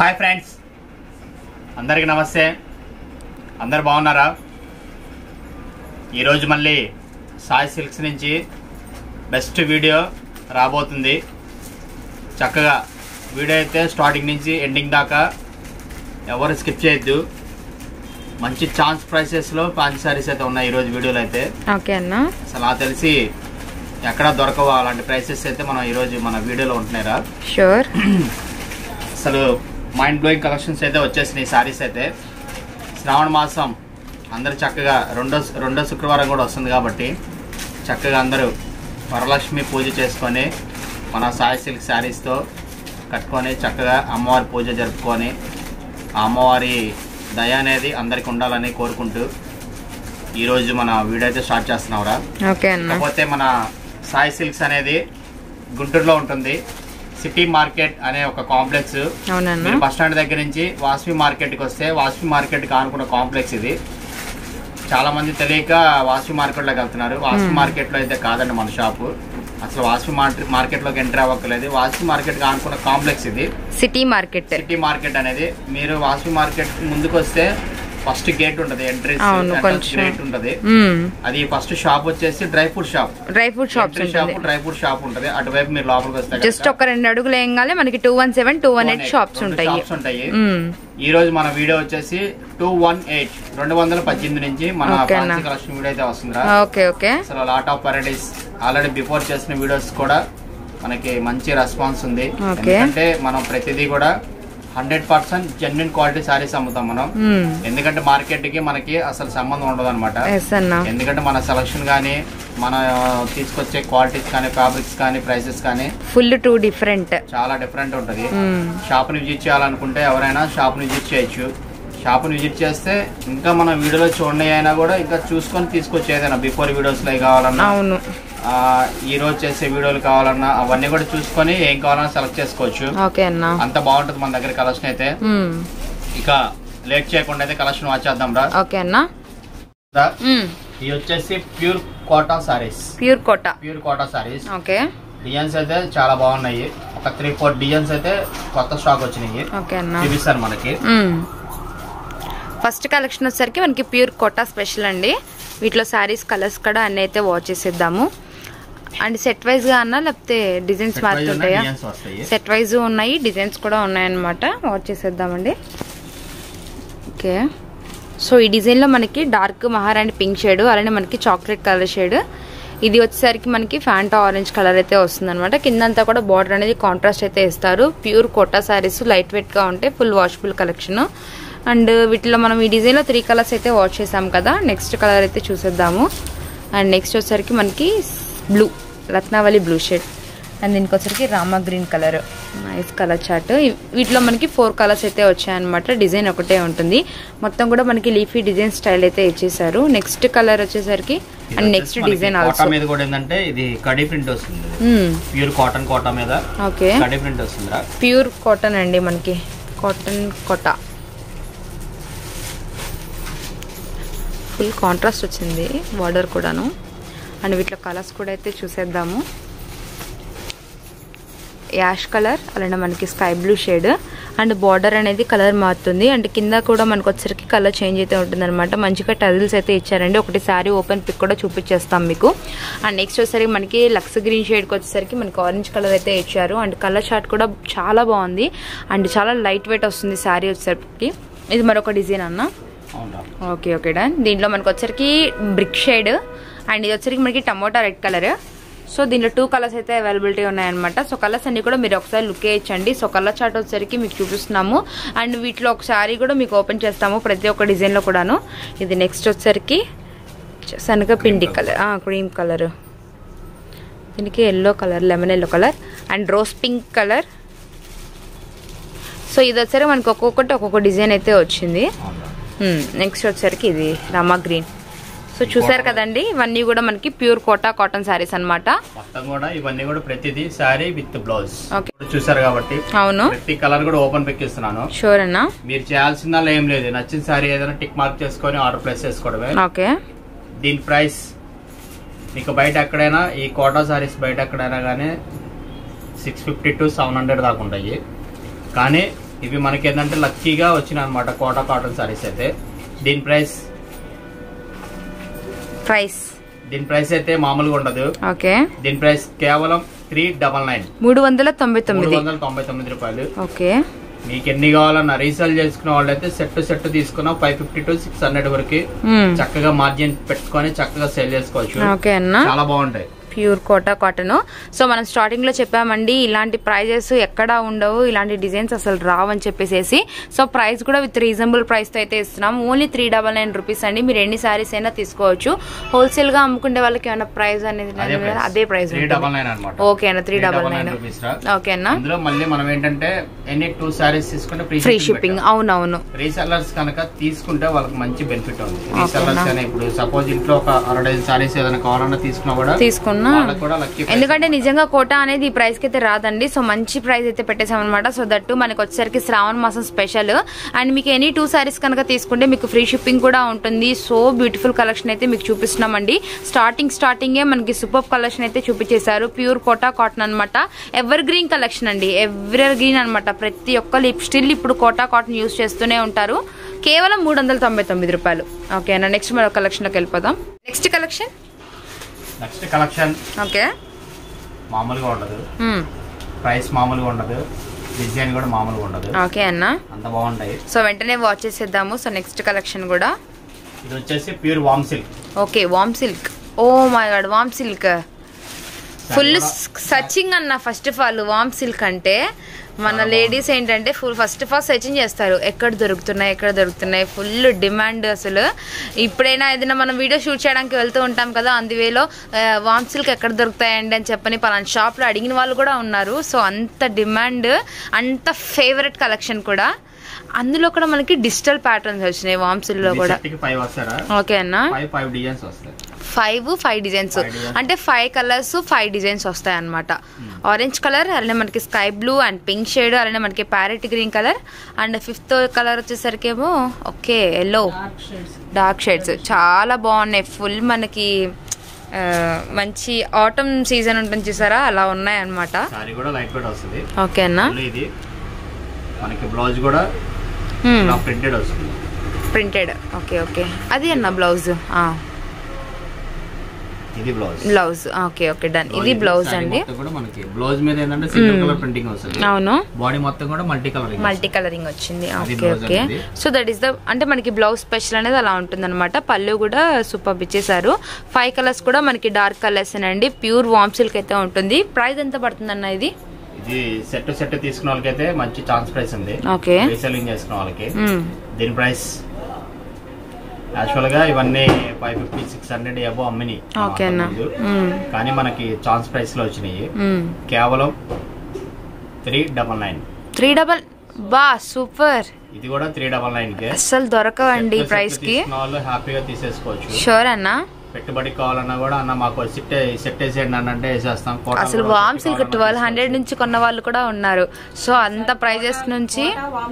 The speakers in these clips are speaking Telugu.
హాయ్ ఫ్రెండ్స్ అందరికీ నమస్తే అందరు బాగున్నారా ఈరోజు మళ్ళీ సాయి సిల్క్స్ నుంచి బెస్ట్ వీడియో రాబోతుంది చక్కగా వీడియో అయితే స్టార్టింగ్ నుంచి ఎండింగ్ దాకా ఎవరు స్కిప్ చేయొద్దు మంచి ఛాన్స్ ప్రైసెస్లో పాంచ్ సారీస్ అయితే ఉన్నాయి ఈరోజు వీడియోలో అయితే ఓకే అన్న అసలు నాకు తెలిసి ఎక్కడ దొరకవు అలాంటి ప్రైసెస్ అయితే మనం ఈరోజు మన వీడియోలో ఉంటున్నారా షూర్ అసలు మైండ్ బ్లోయింగ్ కలెక్షన్స్ అయితే వచ్చేసినాయి సారీస్ అయితే శ్రావణ మాసం అందరు చక్కగా రెండో రెండో శుక్రవారం కూడా వస్తుంది కాబట్టి చక్కగా అందరూ వరలక్ష్మి పూజ చేసుకొని మన సాయి సిల్క్ శారీస్తో కట్టుకొని చక్కగా అమ్మవారి పూజ జరుపుకొని ఆ అమ్మవారి దయ అనేది అందరికి ఉండాలని కోరుకుంటూ ఈరోజు మన వీడియో అయితే స్టార్ట్ చేస్తున్నావురా ఓకే అన్న కాకపోతే మన సాయి సిల్క్స్ అనేది గుంటూరులో ఉంటుంది సిటీ మార్కెట్ అనే ఒక కాంప్లెక్స్ అవునన్న మీరు బస్ స్టాండ్ దగ్గర నుంచి వాస్వి మార్కెట్ కి వస్తే వాస్వి మార్కెట్ కి ఆనుకున్న కాంప్లెక్స్ ఇది చాలా మంది తెలియక వాస్వి మార్కెట్ లోకి వెళ్తున్నారు వాస్వి మార్కెట్ లో అయితే కాదండి మన షాపు అసలు వాస్వి మార్కెట్ లోకి ఎంటర్ అవ్వక్కలేదు వాస్వి మార్కెట్ కి ఆనుకున్న కాంప్లెక్స్ ఇది సిటీ మార్కెట్ సిటీ మార్కెట్ అనేది మీరు వాస్వి మార్కెట్ ముందుకు వస్తే ఫస్ట్ గేట్ ఉంటది ఎంట్రీ అవును, కొంచెం. గేట్ ఉంటది మ్మ్. అది ఫస్ట్ షాప్ వచ్చేసి dry fruit shop dry fruit shops entry shop ఉంటుంది డ్రై ఫ్రూట్ షాప్ ఉంటది అటువైపు మీరు లోపలికి వస్తే జస్ట్ ఒక రెండు అడుగులు వేయగానే మనకి two one seven two one eight shops ఉంటాయి షాప్స్ ఉంటాయి మ్మ్. ఈ రోజు మన వీడియో వచ్చేసి టూ వన్ ఎయిట్ రెండు వందల పద్దెనిమిది నుంచి మన Okay అన్న. ఫ్యాన్సీ కలెక్షన్ వీడియో అయితే వస్తుందిరా ఓకే ఓకే అసలు lot of varieties already before చేసిన వీడియోస్ కూడా మనకి మంచి రెస్పాన్స్ ఉంది Okay. ఎందుకంటే మనం ప్రతిదీ కూడా hundred percent genuine quality saris అమ్ముతాం మనం మ్మ్. ఎందుకంటే మార్కెట్ కి మనకి అసలు సంబంధం ఉండదు అనమాట ఎస్ అన్న ఎందుకంటే మన సెలక్షన్ కానీ మన తీసుకొచ్చే క్వాలిటీస్ కానీ ఫ్యాబ్రిక్స్ కానీ ప్రైసెస్ కానీ ఫుల్ టూ డిఫరెంట్ చాలా డిఫరెంట్ ఉంటుంది షాప్ని విజిట్ చేయాలనుకుంటే ఎవరైనా షాప్ని విజిట్ చేయొచ్చు షాప్ని విజిట్ చేస్తే ఇంకా మన వీడియోలో చూడండి అయినా కూడా ఇంకా చూసుకొని తీసుకొచ్చి ఏదైనా బిఫోర్ వీడియోస్లో కావాలన్నా అవును ఆ, ఈ రోజు చేసే వీడియోలు కావాలన్నా అవన్నీ కూడా చూసుకొని ఏం కావాలన్నా సెలెక్ట్ చేసుకోవచ్చు ఓకే అన్న అంత బాగుంటుంది మన దగ్గర కలెక్షన్ అయితే మ్మ్. ఇక లేట్ చేయకుండా అయితే కలెక్షన్ వచ్చేద్దాం రా ఓకే అన్న రా. మ్మ్. ఇవి వచ్చేసి pure Kota saris pure Kota pure Kota saris okay designs అయితే చాలా బాగున్నాయి ఒక త్రీ ఫోర్ డిజైన్స్ అయితే కొత్త స్టాక్ వచ్చినాయి ఓకే అన్న చూపిస్తాను మనకి మ్మ్. ఫస్ట్ కలెక్షన్ వచ్చేసరికి మనకి ప్యూర్ కోటా స్పెషల్ అండి వీటిలో శారీస్ కలర్స్ కూడా అన్ని అయితే వాచ్ చేసేద్దాము అండ్ సెట్ వైజ్ గా అన్నా లేకపోతే డిజైన్స్ Set wise ఉన్న మారుతుంటాయా designs వస్తాయి సెట్ వైజ్ ఉన్నాయి డిజైన్స్ కూడా ఉన్నాయన్నమాట వాచ్ చేసేద్దామండి ఓకే సో ఈ డిజైన్లో మనకి డార్క్ మహారాణి పింక్ షేడ్ అలానే మనకి చాక్లెట్ కలర్ షేడ్ ఇది వచ్చేసరికి మనకి ఫ్యాంటా ఆరెంజ్ కలర్ అయితే వస్తుంది అనమాట కిందంతా కూడా బార్డర్ అనేది కాంట్రాస్ట్ అయితే ఇస్తారు ప్యూర్ కోటా శారీస్ లైట్ వెయిట్గా ఉంటాయి ఫుల్ వాషబుల్ కలెక్షన్ అండ్ వీటిలో మనం ఈ డిజైన్లో త్రీ కలర్స్ అయితే వాచ్ చేసాం కదా నెక్స్ట్ కలర్ అయితే చూసేద్దాము అండ్ నెక్స్ట్ వచ్చేసరికి మనకి బ్లూ రత్నావళి బ్లూ షేడ్ అండ్ దీనికి వచ్చరికి Rama green colour nice colour chart వీటిలో మనకి ఫోర్ కలర్స్ అయితే వచ్చాయన్నమాట డిజైన్ ఒకటే ఉంటుంది మొత్తం కూడా మనకి లీఫీ డిజైన్ స్టైల్ అయితే ఇచ్చేసారు నెక్స్ట్ కలర్ వచ్చేసరికి ఇది అండ్ వచ్చేసి నెక్స్ట్ మనకి డిజైన్ కోటా ఆల్సో మీద కూడా ఏంటంటే ఇది కడీ ప్రింట్ వస్తుంది ప్యూర్ కాటన్ కోటా మీద ఓకే కడీ ప్రింట్ వస్తుందిరా ప్యూర్ కాటన్ అండి మనకి కాటన్ కోట ఫుల్ కాంట్రాస్ట్ వచ్చింది బార్డర్ కూడాను అండ్ వీటిలో కలర్స్ కూడా అయితే చూసేద్దాము యాష్ కలర్ అలానే మనకి sky blue shade and border అనేది కలర్ మారుతుంది అండ్ కింద కూడా మనకు వచ్చరికి కలర్ చేంజ్ అయితే ఉంటుంది అనమాట మంచిగా టజిల్స్ అయితే ఇచ్చారండి ఒకటి శారీ ఓపెన్ పిక్ కూడా చూపించేస్తాం మీకు అండ్ నెక్స్ట్ వచ్చేసరికి మనకి లక్స్ గ్రీన్ షేడ్కి వచ్చేసరికి మనకి ఆరెంజ్ కలర్ అయితే ఇచ్చారు అండ్ కలర్ చార్ట్ కూడా చాలా బాగుంది అండ్ చాలా లైట్ వెయిట్ వస్తుంది శారీ వచ్చేసరికి ఇది మరొక డిజైన్ అన్న అవునా ఓకే ఓకే డన్ దీంట్లో మనకు వచ్చరికి బ్రిక్ షేడ్ అండ్ ఇది వచ్చరికి మనకి టమోటా రెడ్ కలర్ సో దీంట్లో టూ కలర్స్ అయితే అవైలబిలిటీ ఉన్నాయన్నమాట సో కలర్స్ అన్ని కూడా మీరు ఒకసారి లుక్ వేయచ్చండి సో కలర్ చార్ట్ వచ్చరికి మీకు చూపిస్తున్నాము అండ్ వీటిలో ఒక సారీ కూడా మీకు ఓపెన్ చేస్తాము ప్రతి ఒక్క డిజైన్లో కూడాను ఇది నెక్స్ట్ వచ్చరికి శనగ పిండి కలర్ క్రీమ్ కలర్ దీనికి yellow colour lemon yellow colour and rose pink colour so ఇది వచ్చరికి మనకి ఒక్కొక్కటి ఒక్కొక్క డిజైన్ అయితే వచ్చింది అవునా నెక్స్ట్ వచ్చేసరికి ఇది రామా గ్రీన్ సో చూసారు కదండి ఇవన్నీ కూడా మనకి ప్యూర్ కోటా కాటన్ శారీస్ అన్నమాట మొత్తం కూడా ఇవన్నీ కూడా ప్రతిదీ శారీ విత్ బ్లౌజ్ ఓకే చూసారు కాబట్టి అవును ప్రతి కలర్ కూడా ఓపెన్ పిక్ ఇస్తున్నాను షూర్ అన్నా మీరు చేయాల్సిందల్లా ఏం లేదు నచ్చిన శారీ ఏదైనా టిక్ మార్క్ చేసుకొని ఆర్డర్ ప్లేస్ చేసుకోవడమే ఓకే దీని ప్రైస్ మీకు బయట ఎక్కడైనా ఈ కోటా సారీస్ బయట ఎక్కడైనా కానీ six fifty to seven hundred దాకా ఉంటాయి కానీ ఇవి మనకి ఏంటంటే లక్కీగా వచ్చిన అనమాట కోటా కాటన్ సారీస్ అయితే దీని ప్రైస్ ప్రైస్ దీని ప్రైస్ అయితే మామూలుగా ఉండదు ఓకే దీని ప్రైస్ కేవలం త్రీ డబల్ నైన్ మూడు వందల తొంభై మూడు తొమ్మిది వందల తొంభై తొమ్మిది రూపాయలు ఓకే మీకు ఎన్ని కావాలన్నా రీసేల్ చేసుకున్న వాళ్ళైతే సెట్ సెట్ తీసుకున్న five fifty to six hundred వరకు మ్మ్. చక్కగా మార్జిన్ పెట్టుకొని చక్కగా సేల్ చేసుకోవచ్చు ఓకే అన్న చాలా బాగుంటాయి ప్యూర్ కోటా కాటన్ సో మనం స్టార్టింగ్ లో చెప్పామండి ఇలాంటి ప్రైజెస్ ఎక్కడా ఉండవు ఇలాంటి డిజైన్స్ అసలు రావని చెప్పేసి సో ప్రైస్ కూడా విత్ రీజనబుల్ ప్రైస్ తో అయితే ఇస్తున్నాం only three double nine rupees అండి మీరు ఎన్ని సారీస్ అయినా తీసుకోవచ్చు హోల్సేల్ గా అమ్ముకునే వాళ్ళకి ఏమైనా ప్రైస్ అనేది అదే price. అదే ప్రైస్ త్రీ డబల్ నైన్ అనమాట ఓకే అన్న త్రీ డబల్ నైన్ రూపీస్ రా ఓకే అన్న అందులో మళ్ళీ మనం ఏంటంటే ఎనీ టూ సారీస్ తీసుకుంటే ఫ్రీ ఫ్రీ షిప్పింగ్ అవునవును రీసెల్లర్స్ కనుక తీసుకుంటే వాళ్ళకి మంచి బెనిఫిట్ ఉంది రీసెల్లర్స్ కానీ ఇప్పుడు సపోజ్ ఇంట్లో ఒక అరవై సారీస్ ఏదైనా కావాలన్నా తీసుకున్నా కూడా తీసుకున్నా వాళ్ళకి కూడా లక్కీ ఎందుకంటే నిజంగా కోట అనేది ఈ ప్రైస్ కి అయితే రాదండి సో మంచి ప్రైస్ అయితే పెట్టేసాం అనమాట సో దట్టు మనకి వచ్చేసరికి శ్రావణ మాసం స్పెషల్ అండ్ మీకు ఎనీ టూ సారీస్ కనుక తీసుకుంటే మీకు ఫ్రీ షిప్పింగ్ కూడా ఉంటుంది సో బ్యూటిఫుల్ కలెక్షన్ అయితే మీకు చూపిస్తున్నామండి స్టార్టింగ్ స్టార్టింగే మనకి సూపర్ కలెక్షన్ అయితే చూపించేశారు ప్యూర్ కోటా కాటన్ అనమాట ఎవర్ గ్రీన్ కలెక్షన్ అండి ఎవర్ గ్రీన్ అనమాట ప్రతి ఒక్కరు స్టిల్ ఇప్పుడు కోటా కాటన్ యూస్ చేస్తూనే ఉంటారు కేవలం మూడు వందల తొంభై తొమ్మిది రూపాయలు ఓకేనా నెక్స్ట్ మరో కలెక్షన్లోకి వెళ్ళిపోదాం next collection next collection okay మామూలుగా ఉండదు ప్రైస్ మామూలుగా ఉండదు డిజైన్ కూడా మామూలుగా ఉండదు ఓకే అన్న అంత బాగుంటాయి సో వెంటనే వాచ్ చేసేద్దాము సో నెక్స్ట్ కలెక్షన్ కూడా ఇది వచ్చేసి pure warm silk okay warm silk oh my God warm silk full searching అన్న first of all warm silk అంటే మన లేడీస్ ఏంటంటే full first of all searching చేస్తారు ఎక్కడ దొరుకుతున్నాయి ఎక్కడ దొరుకుతున్నాయి ఫుల్ డిమాండ్ అసలు ఇప్పుడైనా ఏదైనా మనం వీడియో షూట్ చేయడానికి వెళ్తూ ఉంటాం కదా అందువేలో వామ్ సిల్క్ ఎక్కడ దొరుకుతాయండి అని చెప్పని పలానా షాప్లో అడిగిన వాళ్ళు కూడా ఉన్నారు సో అంత డిమాండ్ అంత ఫేవరెట్ కలెక్షన్ కూడా అందులో కూడా మనకి డిజిటల్ ప్యాటర్న్స్ వచ్చినాయి వామ్సిల్లో కూడా ఫైవ్ వస్తారా ఓకే అన్న ఫైవ్ ఫైవ్ డిజైన్స్ వస్తాయి five five designs Five designs. అంటే ఫైవ్ కలర్స్ ఫైవ్ డిజైన్స్ వస్తాయి అనమాట ఆరెంజ్ కలర్ అలానే మనకి sky blue and pink shade అలానే మనకి parrot green colour and fifth colour వచ్చేసరికి ఏమో ఓకే ఎల్లో డార్క్ షేడ్స్ చాలా బాగున్నాయి ఫుల్ మనకి ఆ, మంచి ఆటమ్ సీజన్ ఉంటుంది చూసారా అలా ఉన్నాయి అనమాట సారీ కూడా లైట్ వెయిట్ వస్తుంది ఓకే అన్న మళ్ళీ ఇది మనకి బ్లౌజ్ కూడా ఇలా ప్రింటెడ్ వస్తుంది ప్రింటెడ్ ఓకే ఓకే అది అన్న బ్లౌజ్ ఇది blouse blouse okay okay done ఇది బ్లౌజ్ Saree అండి మొత్తం కూడా మనకి బ్లౌజ్ మీద ఏంటంటే సింగిల్ కలర్ ప్రింటింగ్ వస్తుంది అవును బాడీ మొత్తం కూడా మల్టీ కలర్ మల్టీ కలరింగ్ వచ్చింది అది ఓకే blouse ఓకే అనేది. సో దట్ ఈస్ ద అంటే మనకి బ్లౌజ్ స్పెషల్ అనేది అలా ఉంటుంది అనమాట పళ్ళు కూడా సూపర్ ఇచ్చేసారు ఫైవ్ కలర్స్ కూడా మనకి డార్క్ కలర్స్ అండి ప్యూర్ వామ్ సిల్క్ అయితే ఉంటుంది ప్రైస్ ఎంత పడుతుంది అన్న ఇది ఇది సెట్ సెట్ తీసుకున్న వాళ్ళకైతే మంచి ఛాన్స్ ప్రైస్ ఉంది ఓకే రీసెల్లింగ్ చేసుకున్న వాళ్ళకి మ్మ్. దీని ప్రైస్ యాక్చువల్ గా ఇవన్నీ ఫైవ్ ఫిఫ్టీ సిక్స్ హండ్రెడ్ అబో అమ్మిని ఓకే అన్న మ్మ్. కానీ మనకి ఛాన్స్ ప్రైస్ లో వచ్చినాయి మ్మ్. కేవలం three double nine three double బా సూపర్ ఇది కూడా త్రీ డబల్ నైన్ కే అస్సలు దొరకవండి ఈ సెట్ ప్రైస్ కి తీసుకున్న వాళ్ళు హ్యాపీగా తీసేసుకోవచ్చు షూర్ అన్న పెట్టుబడి కావాలన్నా కూడా అన్న మాకు సెట్ సెట్ వేసేయండి అని అంటే వేసేస్తాం కోటా అసలు కూడా వామ్ set సిల్క్ కావాలన్నా ట్వెల్వ్ హండ్రెడ్ నుంచి కొన్న వాళ్ళు కూడా ఉన్నారు సో అంత ప్రైజెస్ నుంచి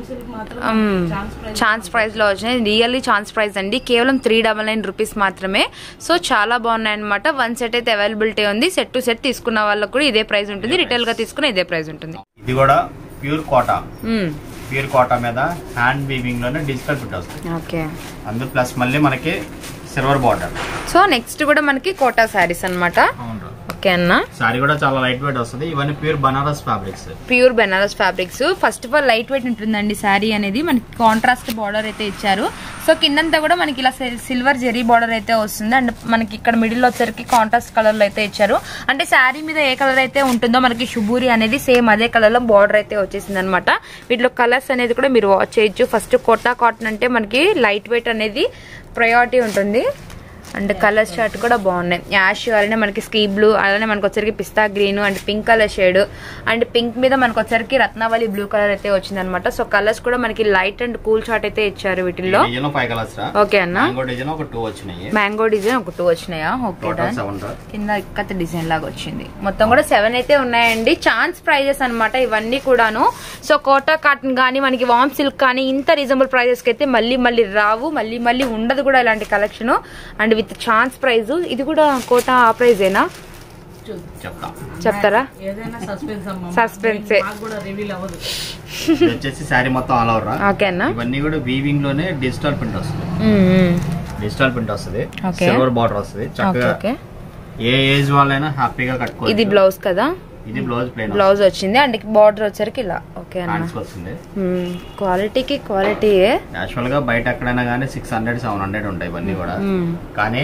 ఛాన్స్ ప్రైస్ లో వచ్చినాయి రియల్లీ ఛాన్స్ ప్రైస్ అండి కేవలం త్రీ డబల్ నైన్ రూపీస్ మాత్రమే సో చాలా బాగున్నాయి అనమాట వన్ సెట్ అయితే అవైలబిలిటీ ఉంది సెట్ టు సెట్ తీసుకున్న వాళ్ళకి కూడా ఇదే ప్రైస్ ఉంటుంది రిటైల్ గా తీసుకున్న ఇదే ప్రైస్ ఉంటుంది ఇది కూడా ప్యూర్ కోటా మ్మ్. ప్యూర్ కోటా మీద హ్యాండ్ వీవింగ్ లోనే డిజిటల్ ఫిట్ వస్తుంది ఓకే అందు ప్లస్ మళ్ళీ మనకి సిల్వర్ బార్డర్ సో నెక్స్ట్ కూడా మనకి కోటా శారీస్ అన్నమాట అవును ఓకే అన్న సారీ కూడా చాలా లైట్ వెయిట్ వస్తుంది ఇవన్నీ pure Banaras fabrics pure Benares fabrics first of all light weight ఉంటుందండి శారీ అనేది మనకి కాంట్రాస్ట్ బార్డర్ అయితే ఇచ్చారు సో కిందంతా కూడా మనకి ఇలా సిల్వర్ జెరీ బార్డర్ అయితే వస్తుంది అండ్ మనకి ఇక్కడ మిడిల్ వచ్చరికి కాంట్రాస్ట్ కలర్ లో అయితే ఇచ్చారు అంటే శారీ మీద ఏ కలర్ అయితే ఉంటుందో మనకి షుబూరి అనేది సేమ్ అదే కలర్ లో బార్డర్ అయితే వచ్చేసింది అనమాట వీటిలో కలర్స్ అనేది కూడా మీరు వాచ్ చేయొచ్చు ఫస్ట్ కోటా కాటన్ అంటే మనకి లైట్ వెయిట్ అనేది ప్రయారిటీ ఉంటుంది అండ్ కలర్ షర్ట్ కూడా బాగున్నాయి యాష్ అలానే మనకి స్కీ బ్లూ అలానే మనకు వచ్చరికి పిస్తా green and pink colour shade and pink మీద మనకు వచ్చరికి రత్నావళి బ్లూ కలర్ అయితే వచ్చింది అనమాట సో కలర్స్ కూడా మనకి లైట్ అండ్ కూల్ షార్ట్ అయితే ఇచ్చారు వీటిల్లో డిజైన్ ఫైవ్ కలర్స్ రా ఓకే అన్న మ్యాంగో డిజైన్ ఒక టూ వచ్చినాయి మ్యాంగో డిజైన్ ఒక టూ వచ్చినాయా ఓకే టోటల్ డన్ సెవెన్ రా కింద ఇక్కత డిజైన్ లాగా వచ్చింది మొత్తం కూడా సెవెన్ అయితే ఉన్నాయండి ఛాన్స్ ప్రైజెస్ అన్నమాట ఇవన్నీ కూడాను సో కోటా కాటన్ కానీ మనకి వామ్ సిల్క్ కానీ ఇంత రీజనబుల్ ప్రైజెస్ కి అయితే మళ్ళీ మళ్ళీ రావు మళ్ళీ మళ్ళీ ఉండదు కూడా ఇలాంటి collection and with chance price ఇది కూడా కోటా ఆ ప్రైజేనా చెప్తా చెప్తారా ఏదైనా సస్పెన్స్ అమ్మ Suspense. మాకు కూడా రివీల్ అవ్వదు ఇది వచ్చేసి శారీ మొత్తం ఆల్ ఓవర్ ఓకే అన్న ఇవన్నీ కూడా వీవింగ్ లోనే డిజిటల్ ప్రింట్ వస్తుంది మ్మ్, మ్మ్. డిజిటల్ ప్రింట్ వస్తుంది Okay. సిల్వర్ బార్డర్ వస్తుంది ఓకే చక్కగా ఓకే ఏ ఏజ్ వాళ్ళైనా హ్యాపీగా ఇది కట్టుకోవచ్చు బ్లౌజ్ కదా ఇది బ్లౌజ్ ప్లేన్ బ్లౌజ్ వచ్చింది అండ్ బార్డర్ వచ్చరికి ఇలా ఓకే అన్న హ్యాండ్స్ వస్తుంది మ్మ్. క్వాలిటీకి క్వాలిటీయే యాక్చువల్ గా బయట ఎక్కడైనా కానీ సిక్స్ హండ్రెడ్ సెవెన్ హండ్రెడ్ ఉంటాయి ఇవన్నీ కూడా మ్మ్. కానీ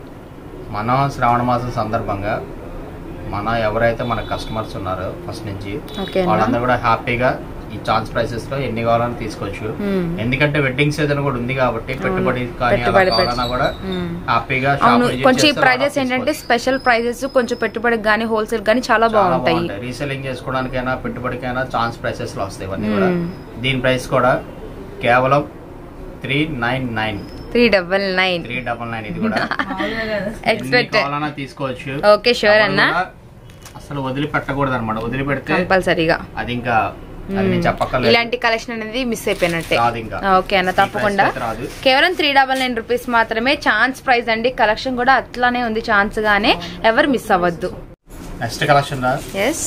మనం శ్రావణ మాసం సందర్భంగా మన ఎవరైతే మన కస్టమర్స్ ఉన్నారో ఫస్ట్ నుంచి ఓకే అన్న వాళ్ళందరూ కూడా హ్యాపీగా ఈ ఛాన్స్ ప్రైసెస్ లో ఎన్ని కావాలని తీసుకోవచ్చు మ్మ్. ఎందుకంటే వెడ్డింగ్ సీజన్ కూడా ఉంది కాబట్టి పెట్టుబడి కానీ అలా పెట్టుబడి కావాలన్నా కూడా మ్మ్. హ్యాపీగా అవును షాప్ కొంచెం ఈ ప్రైజెస్ ఏంటంటే స్పెషల్ ప్రైజెస్ కొంచెం పెట్టుబడికి కానీ హోల్సేల్ కానీ చాలా బాగుంటాయి రీసెలింగ్ చేసుకోవడానికైనా పెట్టుబడికైనా ఛాన్స్ ప్రైసెస్ లో వస్తాయి ఇవన్నీ మ్మ్. కూడా దీని ప్రైస్ కూడా కేవలం three nine nine three double nine three double nine ఇది కూడా మామూలుగా కదా ఎన్ని ఎక్స్పెక్ట్ కావాలన్నా తీసుకోవచ్చు ఓకే షూర్ ఎవరు అన్న కూడా అసలు వదిలిపెట్టకూడదు అనమాట వదిలిపెడితే కంపల్సరీగా అది ఇంకా అది నేను చెప్పక్కర్లేదు ఇలాంటి కలెక్షన్ అనేది మిస్ అయిపోయినట్టే రాదు ఇంకా ఓకే అన్న తప్పకుండా ఈ price అయితే రాదు కేవలం త్రీ డబల్ నైన్ రూపీస్ మాత్రమే ఛాన్స్ ప్రైస్ అండి కలెక్షన్ కూడా అట్లానే ఉంది ఛాన్స్ గానే ఎవరు మిస్ అవ్వద్దు నెక్స్ట్ కలెక్షన్ రా ఎస్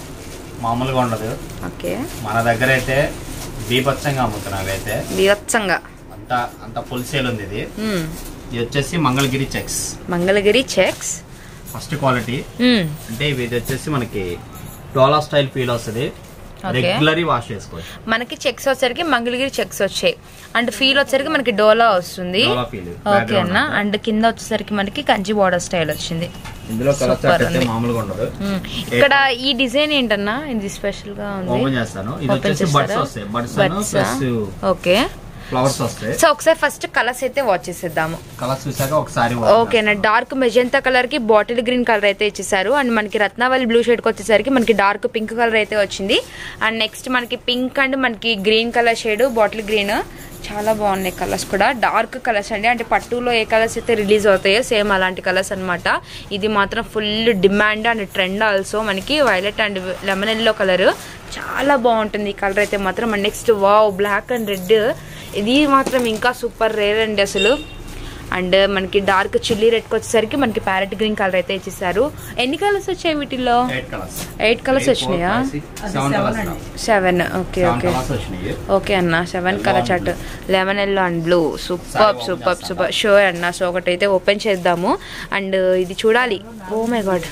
మామూలుగా ఉండదు ఓకే మన దగ్గర అయితే బీభత్సంగా అమ్ముతున్నారు అయితే బీభత్సంగా అంత అంత ఫుల్ సేల్ ఉంది ఇది మ్మ్. ఇది వచ్చేసి Mangalagiri checks Mangalagiri checks first quality మ్మ్. అంటే ఇవి ఇది వచ్చేసి మనకి డోలా స్టైల్ ఫీల్ వస్తుంది Okay. రెగ్యులర్ వాష్ చేసుకోవచ్చు మనకి చెక్స్ వచ్చరికి మంగళగిరి చెక్స్ వచ్చాయి అండ్ ఫీల్ వచ్చరికి మనకి డోలా వస్తుంది డోలా ఫీల్ ఓకే అన్న అండ్ కింద వచ్చేసరికి మనకి కంచి బార్డర్ స్టైల్ వచ్చింది ఇందులో కలర్ Super చార్ట్ అయితే ఉంది. మామూలుగా ఉండదు మ్మ్. ఇక్కడ ఈ డిజైన్ ఏంటన్నా ఇది స్పెషల్ గా ఉంది ఓపెన్ చేస్తాను ఇది Open వచ్చేసి బడ్స్ చేస్తారా? వస్తాయి బడ్స్ Buds ఆ? ప్లస్ ఓకే ఫ్లవర్స్ వస్తాయి సో ఒకసారి ఫస్ట్ కలర్స్ అయితే వాచ్ చేసేద్దాము కలర్స్ చూసాక ఒకసారి ఓకేనా డార్క్ మెజెంతా కలర్ కి బాటిల్ గ్రీన్ కలర్ అయితే ఇచ్చేసారు అండ్ మనకి రత్నావళి బ్లూ షేడ్ కి వచ్చేసరికి మనకి డార్క్ పింక్ కలర్ అయితే వచ్చింది అండ్ నెక్స్ట్ మనకి పింక్ అండ్ మనకి green colour shade bottle green చాలా బాగున్నాయి కలర్స్ కూడా డార్క్ కలర్స్ అండి అంటే పట్టులో ఏ కలర్స్ అయితే రిలీజ్ అవుతాయో సేమ్ అలాంటి కలర్స్ అన్నమాట ఇది మాత్రం full demand and trend also మనకి violet and lemon yellow colour చాలా బాగుంటుంది ఈ కలర్ అయితే మాత్రం and next wow black and red ఇది మాత్రం ఇంకా సూపర్ రేర్ అండి అసలు అండ్ మనకి డార్క్ చిల్లీ రెడ్కి వచ్చేసరికి మనకి ప్యారెట్ గ్రీన్ కలర్ అయితే ఇచ్చేసారు ఎన్ని కలర్స్ వచ్చాయి వీటిల్లో ఎయిట్ కలర్స్ ఎయిట్ కలర్స్ వచ్చినాయా seven colours seven okay seven okay colours వచ్చినాయి ఓకే అన్న seven colour chart lemon yellow and blue super open super చేస్తాను. సూపర్ షూర్ అన్న సో ఒకటైతే ఓపెన్ చేద్దాము అండ్ ఇది చూడాలి ఓ మై గాడ్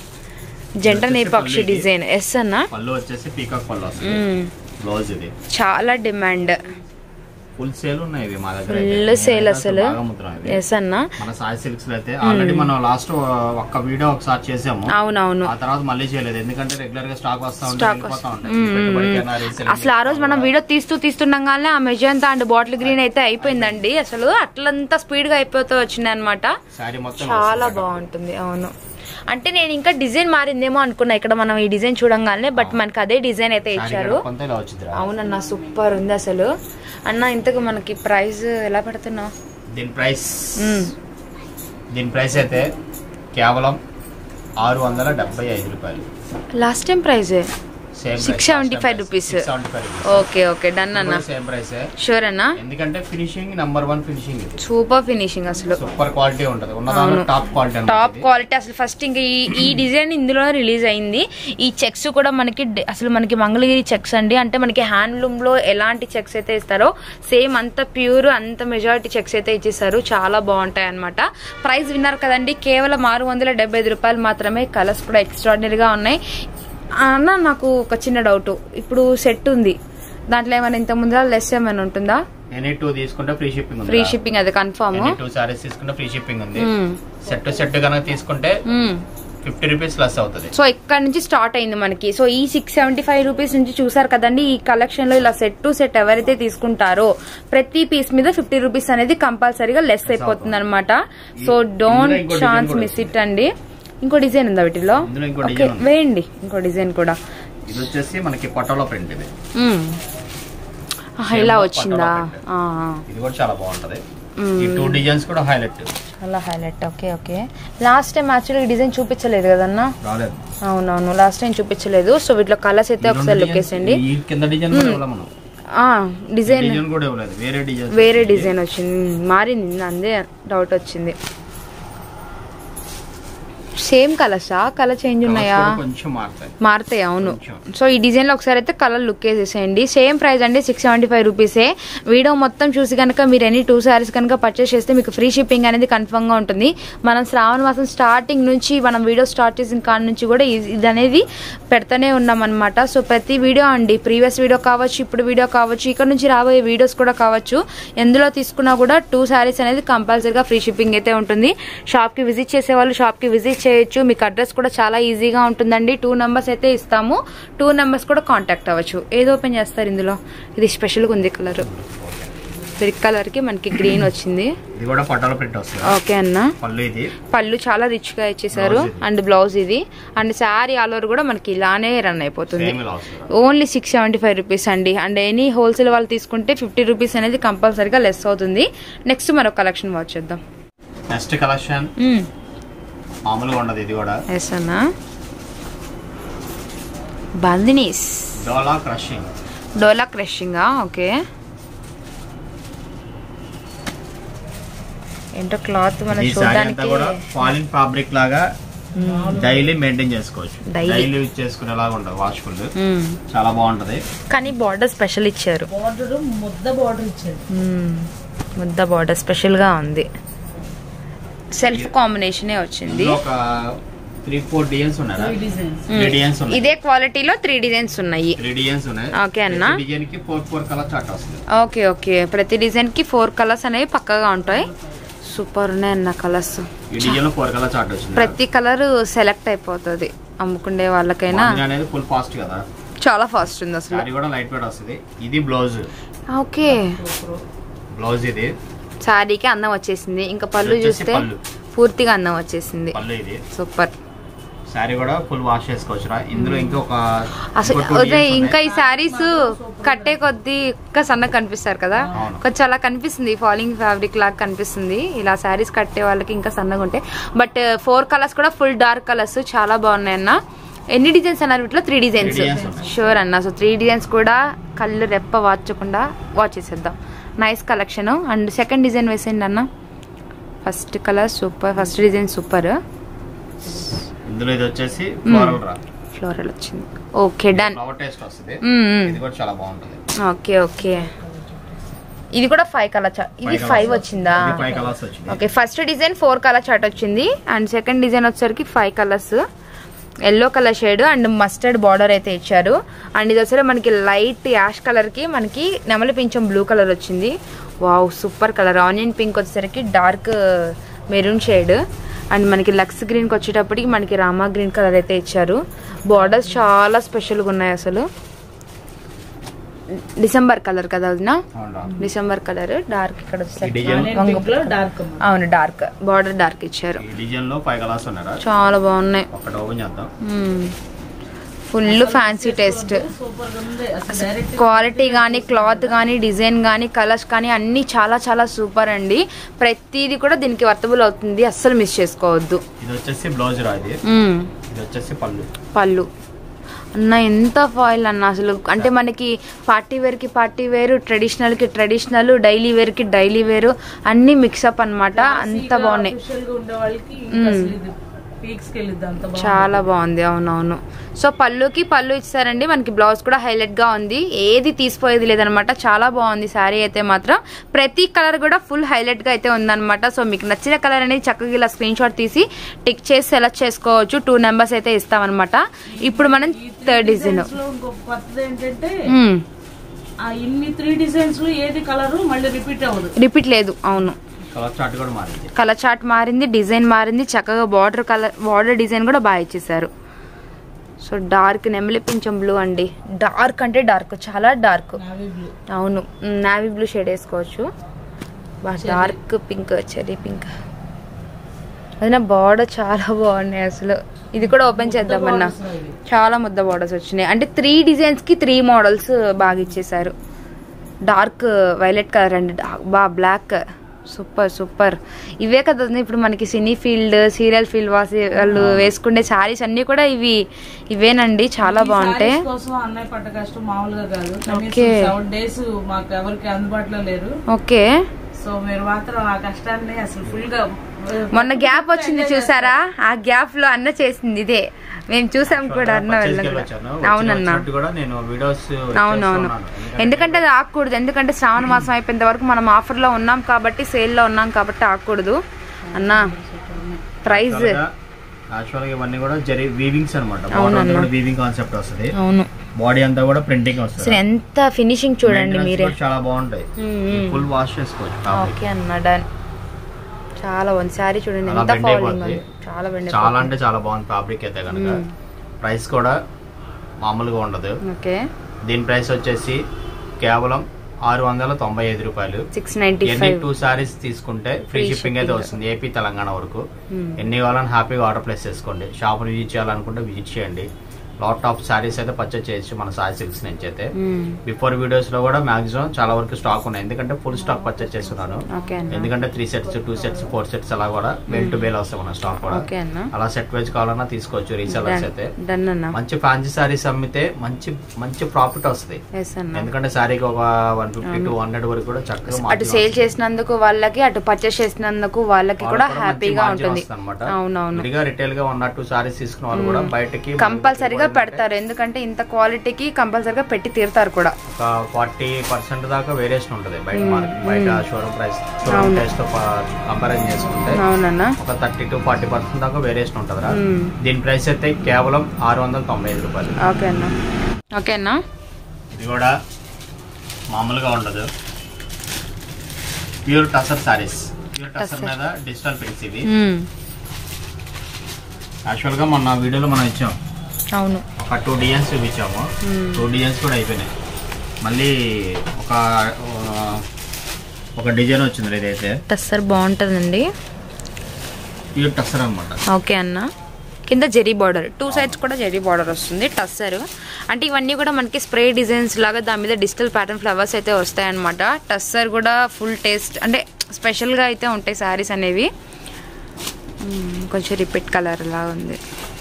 జంట నేపాక్షి డిజైన్ ఎస్ అన్న పళ్ళు వచ్చేసి పీకాక్ పళ్ళు వస్తుంది మ్మ్. బ్లౌజ్ ఇది చాలా డిమాండ్ ఫుల్ సేల్ ఉన్నాయి ఇవి మా దగ్గర ఫుల్ అయితే. సేల్ నేనైతే అసలు బాగా అమ్ముతున్నాం ఇవి. ఎస్ అన్న మన సాయి సిల్క్స్ లో అయితే ఆల్రెడీ మనం లాస్ట్ ఒక్క వీడియో ఒకసారి చేసాము అవునవును ఆ తర్వాత మళ్ళీ చేయలేదు ఎందుకంటే రెగ్యులర్ గా స్టాక్ వస్తా ఉంటాయి Stock వెళ్ళిపోతా వస్తా- ఉంటాయి మ్మ్, పెట్టుబడికైనా reselling అసలు ఆ రోజు మనం వీడియో తీస్తూ తీస్తుండగానే ఆ మెజంతా అండ్ బాటిల్ గ్రీన్ అయితే అయిపోయిందండి అసలు అట్లంతా స్పీడ్ గా అయిపోతూ వచ్చింది అనమాట శారీ మొత్తం చాలా వస్తుంది. బాగుంటుంది అవును అంటే నేను ఇంకా డిజైన్ మారిందేమో అనుకున్నా ఇక్కడ మనం ఈ డిజైన్ చూడంగానే బట్ మనకి అదే డిజైన్ అయితే శారీ ఇచ్చారు కొంత ఇలా వచ్చిందిరా అవునన్న సూపర్ ఉంది అసలు అన్న ఇంతకు మనకి ప్రైస్ ఎలా పెడుతున్నావు దీని ప్రైస్ దీని ప్రైస్ అయితే కేవలం ఆరు వందల డెబ్బై ఐదు రూపాయలు last time price same 675 rupees. Okay okay done అన్న సేమ్ ప్రైస్ షూర్ అన్న ఎందుకంటే ఫినిషింగ్ నంబర్ వన్ ఫినిషింగ్ ఇది సూపర్ ఫినిషింగ్ అసలు సూపర్ క్వాలిటీ ఉంటది ఉన్నదానిలో టాప్ క్వాలిటీ టాప్ క్వాలిటీ అసలు ఫస్ట్ ఇంకా ఈ ఈ డిజైన్ ఇందులో రిలీజ్ అయింది ఈ చెక్స్ కూడా మనకి డి- అసలు మనకి మంగళగిరి చెక్స్ అండి అంటే మనకి హ్యాండ్లూమ్ లో ఎలాంటి చెక్స్ అయితే ఇస్తారో సేమ్ అంత ప్యూర్ అంత మెజారిటీ చెక్స్ అయితే ఇచ్చేసారు చాలా బాగుంటాయి అనమాట ప్రైస్ విన్నారు కదండి కేవలం ఆరు వందల డెబ్బై ఐదు రూపాయలు మాత్రమే కలర్స్ కూడా ఎక్స్ట్రాడినరీ గా ఉన్నాయి అన్న నాకు ఒక చిన్న డౌట్ ఇప్పుడు సెట్ ఉంది దాంట్లో ఏమైనా ఇంత ముందర లెస్ ఏమైనా ఉంటుందా ఎనీ టూ తీసుకుంటే ఫ్రీ షిప్పింగ్ ఉంది ఫ్రీ షిప్పింగ్ అది కన్ఫర్మ్ ఎనీ టూ సారీస్ తీసుకుంటే ఫ్రీ షిప్పింగ్ ఉంది సెట్ సెట్ కనుక తీసుకుంటే ఫిఫ్టీ రూపీస్ లెస్ అవుతుంది సో ఇక్కడ నుంచి స్టార్ట్ అయింది మనకి సో ఈ సిక్స్ సెవెంటీ ఫైవ్ రూపీస్ నుంచి చూసారు కదండి ఈ కలెక్షన్ లో ఇలా సెట్ టు సెట్ ఎవరైతే తీసుకుంటారో ప్రతి పీస్ మీద ఫిఫ్టీ రూపీస్ అనేది కంపల్సరీగా లెస్ అయిపోతుంది అనమాట సో డోంట్ ఇంకో design ఛాన్స్ కూడా మిస్ ఇట్ అండి ఇంకో డిజైన్ ఉందా వీటిలో ఇందులో ఇంకో ఓకే డిజైన్ ఉంది వేయండి ఇంకో డిజైన్ కూడా ఇది వచ్చేసి మనకి పటోలా ప్రింట్ ఇది మ్మ్. ఆహా, ఇలా Same వచ్చిందా పటోలా print. ఆ, ఆ. ఇది కూడా చాలా బాగుంటది మ్మ్. ఈ టూ డిజైన్స్ కూడా హైలైట్ చాలా highlight okay okay last time actually design చూపించలేదు కదన్నా రాలేదు అవునవును లాస్ట్ టైం చూపించలేదు సో వీటిలో కలర్స్ అయితే ఈ రెండు ఒకసారి designs- లుకేసండి ఈ కింద డిజైన్ కూడా ఇవ్వలే మనం డిజైన్ డిజైన్ కూడా ఇవ్వలేదు వేరే డిజైన్ వేరే డిజైన్ వచ్చింది మారింది అందే డౌట్ వచ్చింది సేమ్ కలర్సా కలర్ చేంజ్ ఉన్నాయా Colours కూడా కొంచెం మారుతాయి మారుతాయి అవును కొంచెం. సో ఈ డిజైన్ లో ఒకసారి అయితే కలర్ లుక్ వేసేసేయండి సేమ్ ప్రైస్ అండి సిక్స్ సెవెంటీ ఫైవ్ రూపీసే వీడియో మొత్తం చూసి కనుక మీరు ఎన్ని టూ సారీస్ కనుక పర్చేస్ చేస్తే మీకు ఫ్రీ షిప్పింగ్ అనేది కన్ఫర్మ్ గా ఉంటుంది మనం శ్రావణ మాసం స్టార్టింగ్ నుంచి మనం వీడియో స్టార్ట్ చేసిన కాడ నుంచి కూడా ఇది ఇది అనేది పెడతానే ఉన్నాం అనమాట సో ప్రతి వీడియో అండి ప్రీవియస్ వీడియో కావచ్చు ఇప్పుడు వీడియో కావచ్చు ఇక్కడ నుంచి రాబోయే వీడియోస్ కూడా కావచ్చు ఎందులో తీసుకున్నా కూడా టూ సారీస్ అనేది కంపల్సరీగా ఫ్రీ షిప్పింగ్ అయితే ఉంటుంది షాప్ కి విజిట్ చేసే వాళ్ళు షాప్ కి విజిట్ చేయొచ్చు మీకు అడ్రస్ కూడా చాలా ఈజీగా ఉంటుందండి టూ నెంబర్స్ అయితే ఇస్తాము టూ నెంబర్స్ కూడా కాంటాక్ట్ అవ్వచ్చు ఏది ఓపెన్ చేస్తారు ఇందులో ఇది స్పెషల్గా ఉంది కలర్ రెడ్ కలర్ కి మనకి గ్రీన్ వచ్చింది ఇది కూడా పట్టాల ప్రింట్ వస్తుంది ఓకే అన్న పళ్ళు ఇది పళ్ళు చాలా రిచ్ గా ఇచ్చేసారు Blouse ఇది. అండ్ బ్లౌజ్ ఇది అండ్ శారీ ఆల్ ఓవర్ కూడా మనకి ఇలానే రన్ అయిపోతుంది సేమ్ ఇలా వస్తుంది only six seventy five rupees అండి అండ్ ఎనీ హోల్సేల్ వాళ్ళు తీసుకుంటే ఫిఫ్టీ రూపీస్ అనేది కంపల్సరీగా లెస్ అవుతుంది నెక్స్ట్ మరొక కలెక్షన్ వాచ్ చేద్దాం నెక్స్ట్ కలెక్షన్ మామూలుగా ఉండదు ఇది కూడా ఎస్ అన్నా బందినీస్ డోలా క్రషింగ్ డోలా క్రషింగా ఓకే ఏంటో క్లాత్ మనం ఈ సారీ అంతా చూడడానికి కూడా ఫాలిన్ ఫ్యాబ్రిక్ లాగా డైలీ మెయింటైన్ చేసుకోవచ్చు Daily. డైలీ యూజ్ చేసుకునేలాగా ఉండదు వాష్ఫుల్ మ్మ్. చాలా బాగుంటది కానీ బార్డర్ స్పెషల్ ఇచ్చారు బార్డర్ ముద్ద బార్డర్ ఇచ్చారు మ్మ్. ముద్ద బార్డర్ స్పెషల్ గా ఉంది సెల్ఫ్ కాంబినేషనే వచ్చింది ఇందులో ఒక త్రీ ఫోర్ డిజైన్స్ ఉన్నాయా త్రీ డిజైన్స్ త్రీ డిజైన్స్ ఉన్నాయి ఇదే క్వాలిటీలో త్రీ డిజైన్స్ ఉన్నాయి త్రీ డిజైన్స్ ఉన్నాయి ఓకే అన్న. డిజైన్ కి ఫోర్ ఫోర్ కలర్ చార్ట్ వస్తుంది ఓకే ఓకే ప్రతి డిజైన్ కి ఫోర్ కలర్స్ అనేవి పక్కగా ఉంటాయి సూపర్ ఉన్నాయి అన్న కలర్స్ ఈ డిజైన్ లో ఫోర్ కలర్ చార్ట్ వచ్చింది ప్రతి కలర్ సెలెక్ట్ అయిపోతుంది అమ్ముకునే వాళ్ళకైనా బాగుంది అనేది ఫుల్ ఫాస్ట్ కదా చాలా ఫాస్ట్ ఉంది అసలు సారీ కూడా లైట్ వెయిట్ వస్తుంది ఇది బ్లౌజ్ ఓకే బ్లౌజ్ ఇది శారీకి అందం వచ్చేసింది ఇంకా పళ్ళు ఇది వచ్చేసి చూస్తే పళ్ళు. పూర్తిగా అందం వచ్చేసింది పళ్ళు ఇది సూపర్ సారీ కూడా ఫుల్ వాష్ చేసుకోవచ్చు రా ఇందులో ఇంకా ఒక అసలు ఇంకో two అదే designs ఇంకా ఉన్నాయి. ఈ శారీస్ కట్టే కొద్దీ ఇంకా సన్నగా కనిపిస్తారు కదా అవును. కొంచెం అలా కనిపిస్తుంది ఫాలింగ్ ఫ్యాబ్రిక్ లాగా కనిపిస్తుంది ఇలా శారీస్ కట్టే వాళ్ళకి ఇంకా సన్నగా ఉంటాయి బట్ ఫోర్ కలర్స్ కూడా ఫుల్ డార్క్ కలర్స్ చాలా బాగున్నాయి అన్న ఎన్ని డిజైన్స్ అన్నారు వీటిలో త్రీ డిజైన్స్ Three designs ఉన్నాయి. షూర్ అన్న సో త్రీ డిజైన్స్ కూడా కళ్ళు రెప్ప వాచకుండా వాచ్ చేసేద్దాం nice collection and second design వేసేయండి అన్న first colour super first design super ఇందులో ఇది వచ్చేసి ఫ్లోరల్ రా ఫ్లోరల్ వచ్చింది ఓకే డన్ ఫ్లవర్ టేస్ట్ వస్తుంది మ్మ్, మ్మ్. ఇది కూడా చాలా బాగుంటది ఓకే ఓకే ఇది కూడా ఫైవ్ కలర్ చార్ట్ ఇది Five ఫైవ్ colours. వచ్చిందా ఇది ఫైవ్ కలర్స్ వచ్చింది okay first design four colour chart వచ్చింది అండ్ సెకండ్ డిజైన్ వచ్చేసరికి five colours yellow colour shade and mustard border అయితే ఇచ్చారు అండ్ ఇది వచ్చేసరికి మనకి లైట్ యాష్ కలర్ కి మనకి నెమలి పింఛం బ్లూ కలర్ వచ్చింది wow super colour onion pink వచ్చేసరికి డార్క్ మెరూన్ షేడ్ అండ్ మనకి లక్స్ గ్రీన్కి వచ్చేటప్పటికి మనకి రామా గ్రీన్ కలర్ అయితే ఇచ్చారు బార్డర్స్ చాలా స్పెషల్గా ఉన్నాయి అసలు డిసెంబర్ కలర్ కదా వదినా అవునా డిసెంబర్ కలర్ డార్క్ ఇక్కడ ఈ వచ్చేసరికి డిజైన్ ఆనియన్ పింక్ లో డార్క్ అవును డార్క్ బార్డర్ డార్క్ ఇచ్చారు ఈ డిజైన్ లో ఫైవ్ కలర్స్ ఉన్నారా చాలా బాగున్నాయి ఒకటి ఓపెన్ చేద్దాం ఫుల్ ఫ్యాన్సీ టేస్ట్ సూపర్ గా ఉంది అసలు డైరెక్ట్ క్వాలిటీ కానీ క్లాత్ కానీ డిజైన్ కానీ కలర్స్ కానీ అన్నీ చాలా చాలా సూపర్ అండి ప్రతిదీ కూడా దీనికి వర్తబుల్ అవుతుంది అస్సలు మిస్ చేసుకోవద్దు ఇది వచ్చేసి బ్లౌజ్ రా ఇది మ్మ్. ఇది వచ్చేసి పళ్ళు పళ్ళు అన్న ఎంత ఫాయిల్ అన్న అసలు అంటే మనకి పార్టీ వేర్కి పార్టీ వేరు ట్రెడిషనల్కి ట్రెడిషనల్ డైలీ వేర్కి డైలీ వేరు అన్నీ మిక్సప్ అన్నమాట అంత బాగున్నాయి అఫీషియల్ గా ఉండే వాళ్ళకి ఇంకా అసలు ఇది పీక్స్ కి వెళ్ళిద్ది అంత బాగుంది చాలా బాగుంది అవునవును సో పళ్ళుకి పళ్ళు ఇచ్చారండి మనకి బ్లౌజ్ కూడా హైలైట్ గా ఉంది ఏది తీసిపోయేది లేదనమాట చాలా బాగుంది శారీ అయితే మాత్రం ప్రతి కలర్ కూడా ఫుల్ హైలైట్ గా అయితే ఉందన్నమాట సో మీకు నచ్చిన కలర్ అనేది చక్కగా ఇలా స్క్రీన్ షాట్ తీసి టిక్ చేసి సెలెక్ట్ చేసుకోవచ్చు టూ నెంబర్స్ అయితే ఇస్తామన్నమాట ఇప్పుడు మనం థర్డ్ డిజైన్ డిజైన్స్ లో ఇంకొక కొత్తది ఏంటంటే ఆ ఇన్ని త్రీ డిజైన్స్ లో ఏది కలర్ మళ్ళీ రిపీట్ అవ్వదు రిపీట్ లేదు అవును కలర్ చార్ట్ కూడా మారింది కలర్ చార్ట్ మారింది డిజైన్ మారింది చక్కగా బార్డర్ కలర్ బార్డర్ డిజైన్ కూడా బాగా ఇచ్చేసారు సో డార్క్ నెమలి పింఛం బ్లూ అండి డార్క్ అంటే డార్క్ చాలా డార్క్ నావీ బ్లూ అవును నావీ బ్లూ షేడ్ వేసుకోవచ్చు బాగా డార్క్ పింక్ చెరీ పింక్ అది నా బార్డర్ చాలా బాగున్నాయి అసలు ఇది కూడా ఓపెన్ చేద్దామన్నా చాలా ముద్ద బార్డర్స్ వచ్చినాయి అంటే త్రీ డిజైన్స్ కి త్రీ మోడల్స్ బాగా ఇచ్చేసారు డార్క్ వైలెట్ కలర్ అండి బా బ్లాక్ సూపర్ సూపర్ ఇవే కదా ఇప్పుడు మనకి సినీ ఫీల్డ్ సీరియల్ ఫీల్డ్ వాసి వాళ్ళు వేసుకునే శారీస్ అన్ని కూడా ఇవి ఇవేనండి చాలా ఈ బాగుంటాయి sarees కోసం అన్నయ్య పడ్డ కష్టం మామూలుగా కాదు Okay. కనీసం సెవెన్ డేస్ మాకు ఎవరికి అందుబాటులో లేరు ఓకే సో మీరు మాత్రం ఆ కష్టాన్ని అసలు ఫుల్ గా మొన్న గ్యాప్ వచ్చింది చూసారా ఆ గ్యాప్ లో అన్న చేసింది ఇదే మేము చూసాం కూడా అన్న పర్చేస్కి వెళ్ళగా వెళ్ళొచ్చాను. వచ్చి- అవునన్నా వచ్చినట్టు కూడా నేను వీడియోస్ అవునవును ఎందుకంటే అది ఆగకూడదు ఎందుకంటే శ్రావణ మాసం అయిపోయేంత వరకు మనం ఆఫర్ లో ఉన్నాం కాబట్టి సేల్ లో ఉన్నాం కాబట్టి ఆగకూడదు అన్న ప్రైజ్ యాక్చువల్ గా ఇవన్నీ కూడా జరి వీవింగ్స్ అనమాట అవునన్నా. కూడా వీవింగ్ కాన్సెప్ట్ వస్తుంది అవును బాడీ అంతా కూడా ప్రింటింగ్ వస్తుంది అసలు ఎంత ఫినిషింగ్ చూడండి Maintenance మీరే కూడా చాలా బాగుంటాయి మ్మ్. ఫుల్ వాష్ చేసుకోవచ్చు fabric. ఓకే అన్న డన్ చాలా బాగుంది శారీ చూడండి అలా ఎంత bend ఫాలింగ్ అయిపోద్ది. ఉంది చాలా బెండ్ చాలా అంటే చాలా బాగుంది ఫ్యాబ్రిక్ అయితే కనుక మ్మ్. ప్రైస్ కూడా మామూలుగా ఉండదు ఓకే దీని ప్రైస్ వచ్చేసి కేవలం ఆరు వందల తొంభై ఐదు రూపాయలు సిక్స్ నైన్టీ ఎన్ని ఫైవ్ టూ సారీస్ తీసుకుంటే ఫ్రీ Free షిప్పింగ్ అయితే shipping. వస్తుంది ఏపీ తెలంగాణ వరకు మ్మ్. ఎన్ని కావాలని హ్యాపీగా ఆర్డర్ ప్లేస్ చేసుకోండి షాప్ విజిట్ చేయాలనుకుంటే విజిట్ చేయండి లాట్ ఆఫ్ సారీస్ అయితే పర్చేస్ చేయొచ్చు మన సారీ సిల్క్స్ నుంచి అయితే మ్మ్. బిఫోర్ వీడియోస్ లో కూడా మాక్సిమం చాలా వరకు స్టాక్ ఉన్నాయి ఎందుకంటే ఫుల్ స్టాక్ పర్చేస్ చేస్తున్నాను ఓకే అన్న ఎందుకంటే three sets two sets four sets అలా కూడా బేల్ టు బేల్ వస్తాయి మన స్టాక్ కూడా ఓకే అన్న అలా సెట్ వైజ్ కావాలన్నా తీసుకోవచ్చు రీసెలర్స్ అయితే డన్ అన్న మంచి ఫ్యాన్సీ సారీస్ అమ్మితే మంచి మంచి ప్రాఫిట్ వస్తుంది ఎస్ అన్న ఎందుకంటే సారీకి ఒక వన్ ఫిఫ్టీ టూ హండ్రెడ్ వరకు కూడా చక్కగా అటు margin సేల్ వస్తుంది. చేసినందుకు వాళ్ళకి అటు పర్చేస్ చేసినందుకు వాళ్ళకి కూడా వాళ్ళకి మంచి హ్యాపీగా margin ఉంటుంది వస్తుందన్నమాట. అవునవును విడిగా రిటైల్ గా వన్ ఆర్ టూ సారీస్ తీసుకున్న వాళ్ళు కూడా బయటకి కంపల్సరీగా పెడతారు ఎందుకంటే ఇంత క్వాలిటీకి కంపల్సరీగా పెట్టి తీరుతారు కూడా ఒక ఫార్టీ పర్సెంట్ దాకా వేరియేషన్ ఉంటుంది బయట మార్కెట్ బయట షోరూమ్ ప్రైస్ షోరూమ్ అవును. ప్రైస్ తో కంపారిజన్ చేసుకుంటే అవునన్నా ఒక థర్టీ టు ఫార్టీ పర్సెంట్ దాకా వేరియేషన్ ఉంటుంది మ్మ్. దీని ప్రైస్ అయితే కేవలం ఆరు వందల తొంభై ఐదు రూపాయలు ఓకే అన్న ఓకే అన్న ఇది కూడా మామూలుగా ఉండదు pure tussar saris pure tussar Tussar. మీద డిజిటల్ ప్రింట్స్ ఇవి మ్మ్. యాక్చువల్ గా మొన్న వీడియోలో మనం ఇచ్చాం అవును ఒక టూ డిజైన్స్ చూపించాము మ్మ్. టూ డిజైన్స్ కూడా అయిపోయినాయి మళ్ళీ ఒక ఆ, ఒక డిజైన్ వచ్చింది ఇదైతే టస్సర్ బాగుంటుందండి ప్యూర్ టసర్ అనమాట ఓకే అన్న కింద జెరీ బార్డర్ టూ సైడ్స్ కూడా జెరీ బార్డర్ వస్తుంది టస్సర్ అంటే ఇవన్నీ కూడా మనకి స్ప్రే డిజైన్స్ లాగా దాని మీద డిజిటల్ ప్యాటర్న్ ఫ్లవర్స్ అయితే వస్తాయన్నమాట టస్సర్ కూడా ఫుల్ టేస్ట్ అంటే స్పెషల్గా అయితే ఉంటాయి శారీస్ అనేవి మ్మ్, కొంచెం రిపీట్ కలర్ లా ఉంది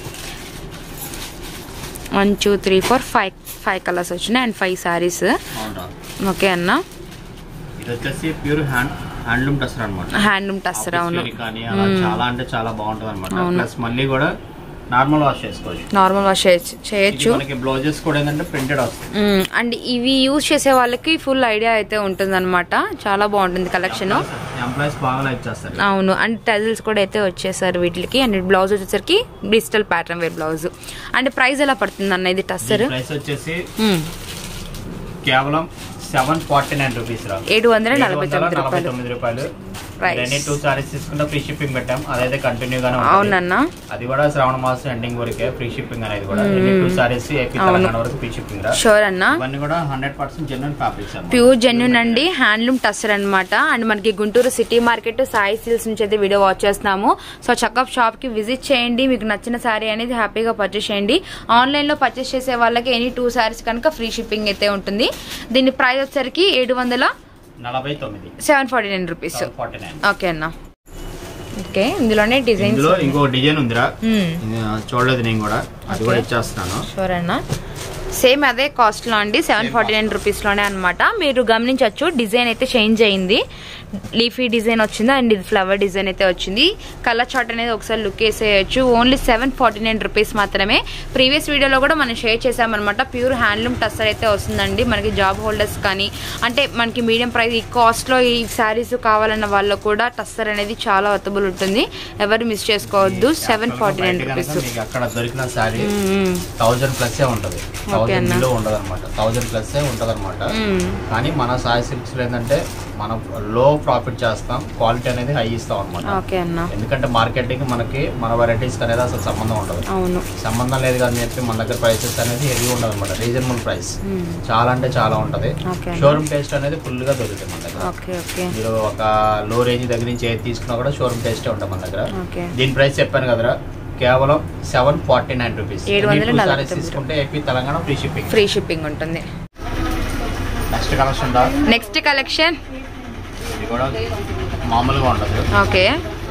one two three four five five colours వచ్చినాయి అండ్ ఫైవ్ శారీస్ అవునా ఓకే అన్న ఇది వచ్చేసి ప్యూర్ హ్యాండ్ హ్యాండ్లూమ్ టసర్ అనమాట హ్యాండ్లూమ్ టస్సర్ అవును కానీ అలా చాలా అంటే చాలా బాగుంటుంది అనమాట అవును. ప్లస్ మళ్ళీ కూడా నార్మల్ వాష్ చేసుకోవచ్చు నార్మల్ వాష్ చేయొచ్చు ఇది చేయొచ్చు మనకి బ్లౌజెస్ కూడా ఏంటంటే ప్రింటెడ్ వస్తుంది మ్మ్. అండ్ ఇవి యూజ్ చేసే వాళ్ళకి ఫుల్ ఐడియా అయితే ఉంటుంది చాలా బాగుంటుంది కలెక్షన్ ఎంప్లాయీస్ బాగా లైక్ చేస్తారు అవును అండ్ టజిల్స్ కూడా అయితే వచ్చేసారు వీటికి అండ్ బ్లౌజ్ వచ్చేసరికి digital pattern wear blouse and price ఎలా పడుతుంది అన్న ఇది టస్సర్ ప్రైస్ వచ్చేసి కేవలం సెవెన్ ఫార్టీ నైన్ రూపీస్ రా ఏడు వందల నలభై ఏడు వందల తొమ్మిది నలభై రూపాయలు తొమ్మిది రూపాయలు Price. ఎన్ని టూ సారీస్ తీసుకుంటే ఫ్రీ షిప్పింగ్ పెట్టాం అదైతే కంటిన్యూ గానే ఉంటుంది. అవునన్నా అది కూడా శ్రావణ మాసం ఎండింగ్ వరకే ఫ్రీ షిప్పింగ్ అనేది కూడా ఎన్ని టూ సారీస్ ఏపీ తెలంగాణ వరకు ఫ్రీ షిప్పింగ్ రా షూర్ అన్న ఇవన్నీ కూడా హండ్రెడ్ పర్సెంట్ జెన్యున్ ఫ్యాబ్రిక్స్ అన్నమాట ప్యూర్ జెన్యున్ అండి హ్యాండ్లూమ్ టస్సర్ అన్నమాట అండ్ మనకి గుంటూరు సిటీ మార్కెట్ సాయి సిల్స్ నుంచి అయితే వీడియో వాచ్ చేస్తున్నాము సో చక్కప్ షాప్ కి విజిట్ చేయండి మీకు నచ్చిన శారీ అనేది హ్యాపీగా పర్చేస్ చేయండి ఆన్లైన్ లో పర్చేస్ చేసే వాళ్ళకి ఎనీ టూ శారీస్ కనుక ఫ్రీ షిప్పింగ్ అయితే ఉంటుంది దీని ప్రైస్ వచ్చేసరికి ఏడు వందల నలభై తొమ్మిది seven forty nine rupees forty nine okay అన్న ఓకే ఇందులోనే డిజైన్స్ ఇందులో ఇంకో డిజైన్ ఉందిరా మ్మ్. ఇది చూడలేదు నేను కూడా అది కూడా ఇచ్చేస్తాను షూర్ అన్న సేమ్ అదే కాస్ట్ లో అండి సెవెన్ ఫార్టీ నైన్ రూపీస్ లోనే అనమాట మీరు గమనించవచ్చు డిజైన్ అయితే చేంజ్ అయింది లీఫీ డిజైన్ వచ్చింది అండ్ ఇది ఫ్లవర్ డిజైన్ అయితే వచ్చింది కలర్ చార్ట్ అనేది ఒకసారి లుక్ వేసేయచ్చు only seven forty nine rupees మాత్రమే ప్రీవియస్ వీడియోలో కూడా మనం షేర్ చేసామన్నమాట ప్యూర్ హ్యాండ్లూమ్ టస్సర్ అయితే వస్తుందండి మనకి జాబ్ హోల్డర్స్ కానీ అంటే మనకి మీడియం ప్రైస్ ఈ కాస్ట్లో ఈ శారీస్ కావాలన్న వాళ్ళకు కూడా టస్సర్ అనేది చాలా వర్తబుల్ ఉంటుంది ఎవరు మిస్ చేసుకోవద్దు సెవెన్ ఫార్టీ నైన్ బయట రూపీస్ కనుక మీకు అక్కడ దొరికిన శారీ థౌజండ్ ప్లస్ ఉంటది థౌజండ్ అన్న. బిలో ఉండదు అనమాట థౌజండ్ ప్లస్ ఉంటది అనమాట కానీ మన సాయి సిల్క్స్ లో ఏంటంటే మనం లో ప్రాఫిట్ చేస్తాం క్వాలిటీ అనేది హై ఇస్తాం అనమాట ఓకే అన్న ఎందుకంటే మార్కెటింగ్ మనకి మన వెరైటీస్ అనేది అసలు సంబంధం ఉండదు అవును సంబంధం లేదు అని చెప్పి మన దగ్గర ప్రైసెస్ అనేది హెవీ ఉండదు అనమాట రీజనబుల్ ప్రైస్ చాలా అంటే చాలా ఉంటది ఓకే అన్న. షోరూమ్ టేస్ట్ అనేది ఫుల్ గా దొరుకుతుంది మన దగ్గర ఓకే ఓకే మీరు ఒక లో రేంజ్ దగ్గర నుంచి ఏది తీసుకున్నా కూడా షోరూమ్ టేస్టే ఉంటుంది మన దగ్గర ఓకే దీని ప్రైస్ చెప్పాను కదరా కేవలం సెవెన్ ఫార్టీ నైన్ రూపీస్ ఏడు వందల ఎన్ని two నలభై sarees తొమ్మిది తీసుకుంటే AP Telangana free shipping free shipping ఉంటుంది నెక్స్ట్ కలెక్షన్ దా నెక్స్ట్ కలెక్షన్ ఇది కూడా మామూలుగా ఉండదు ఓకే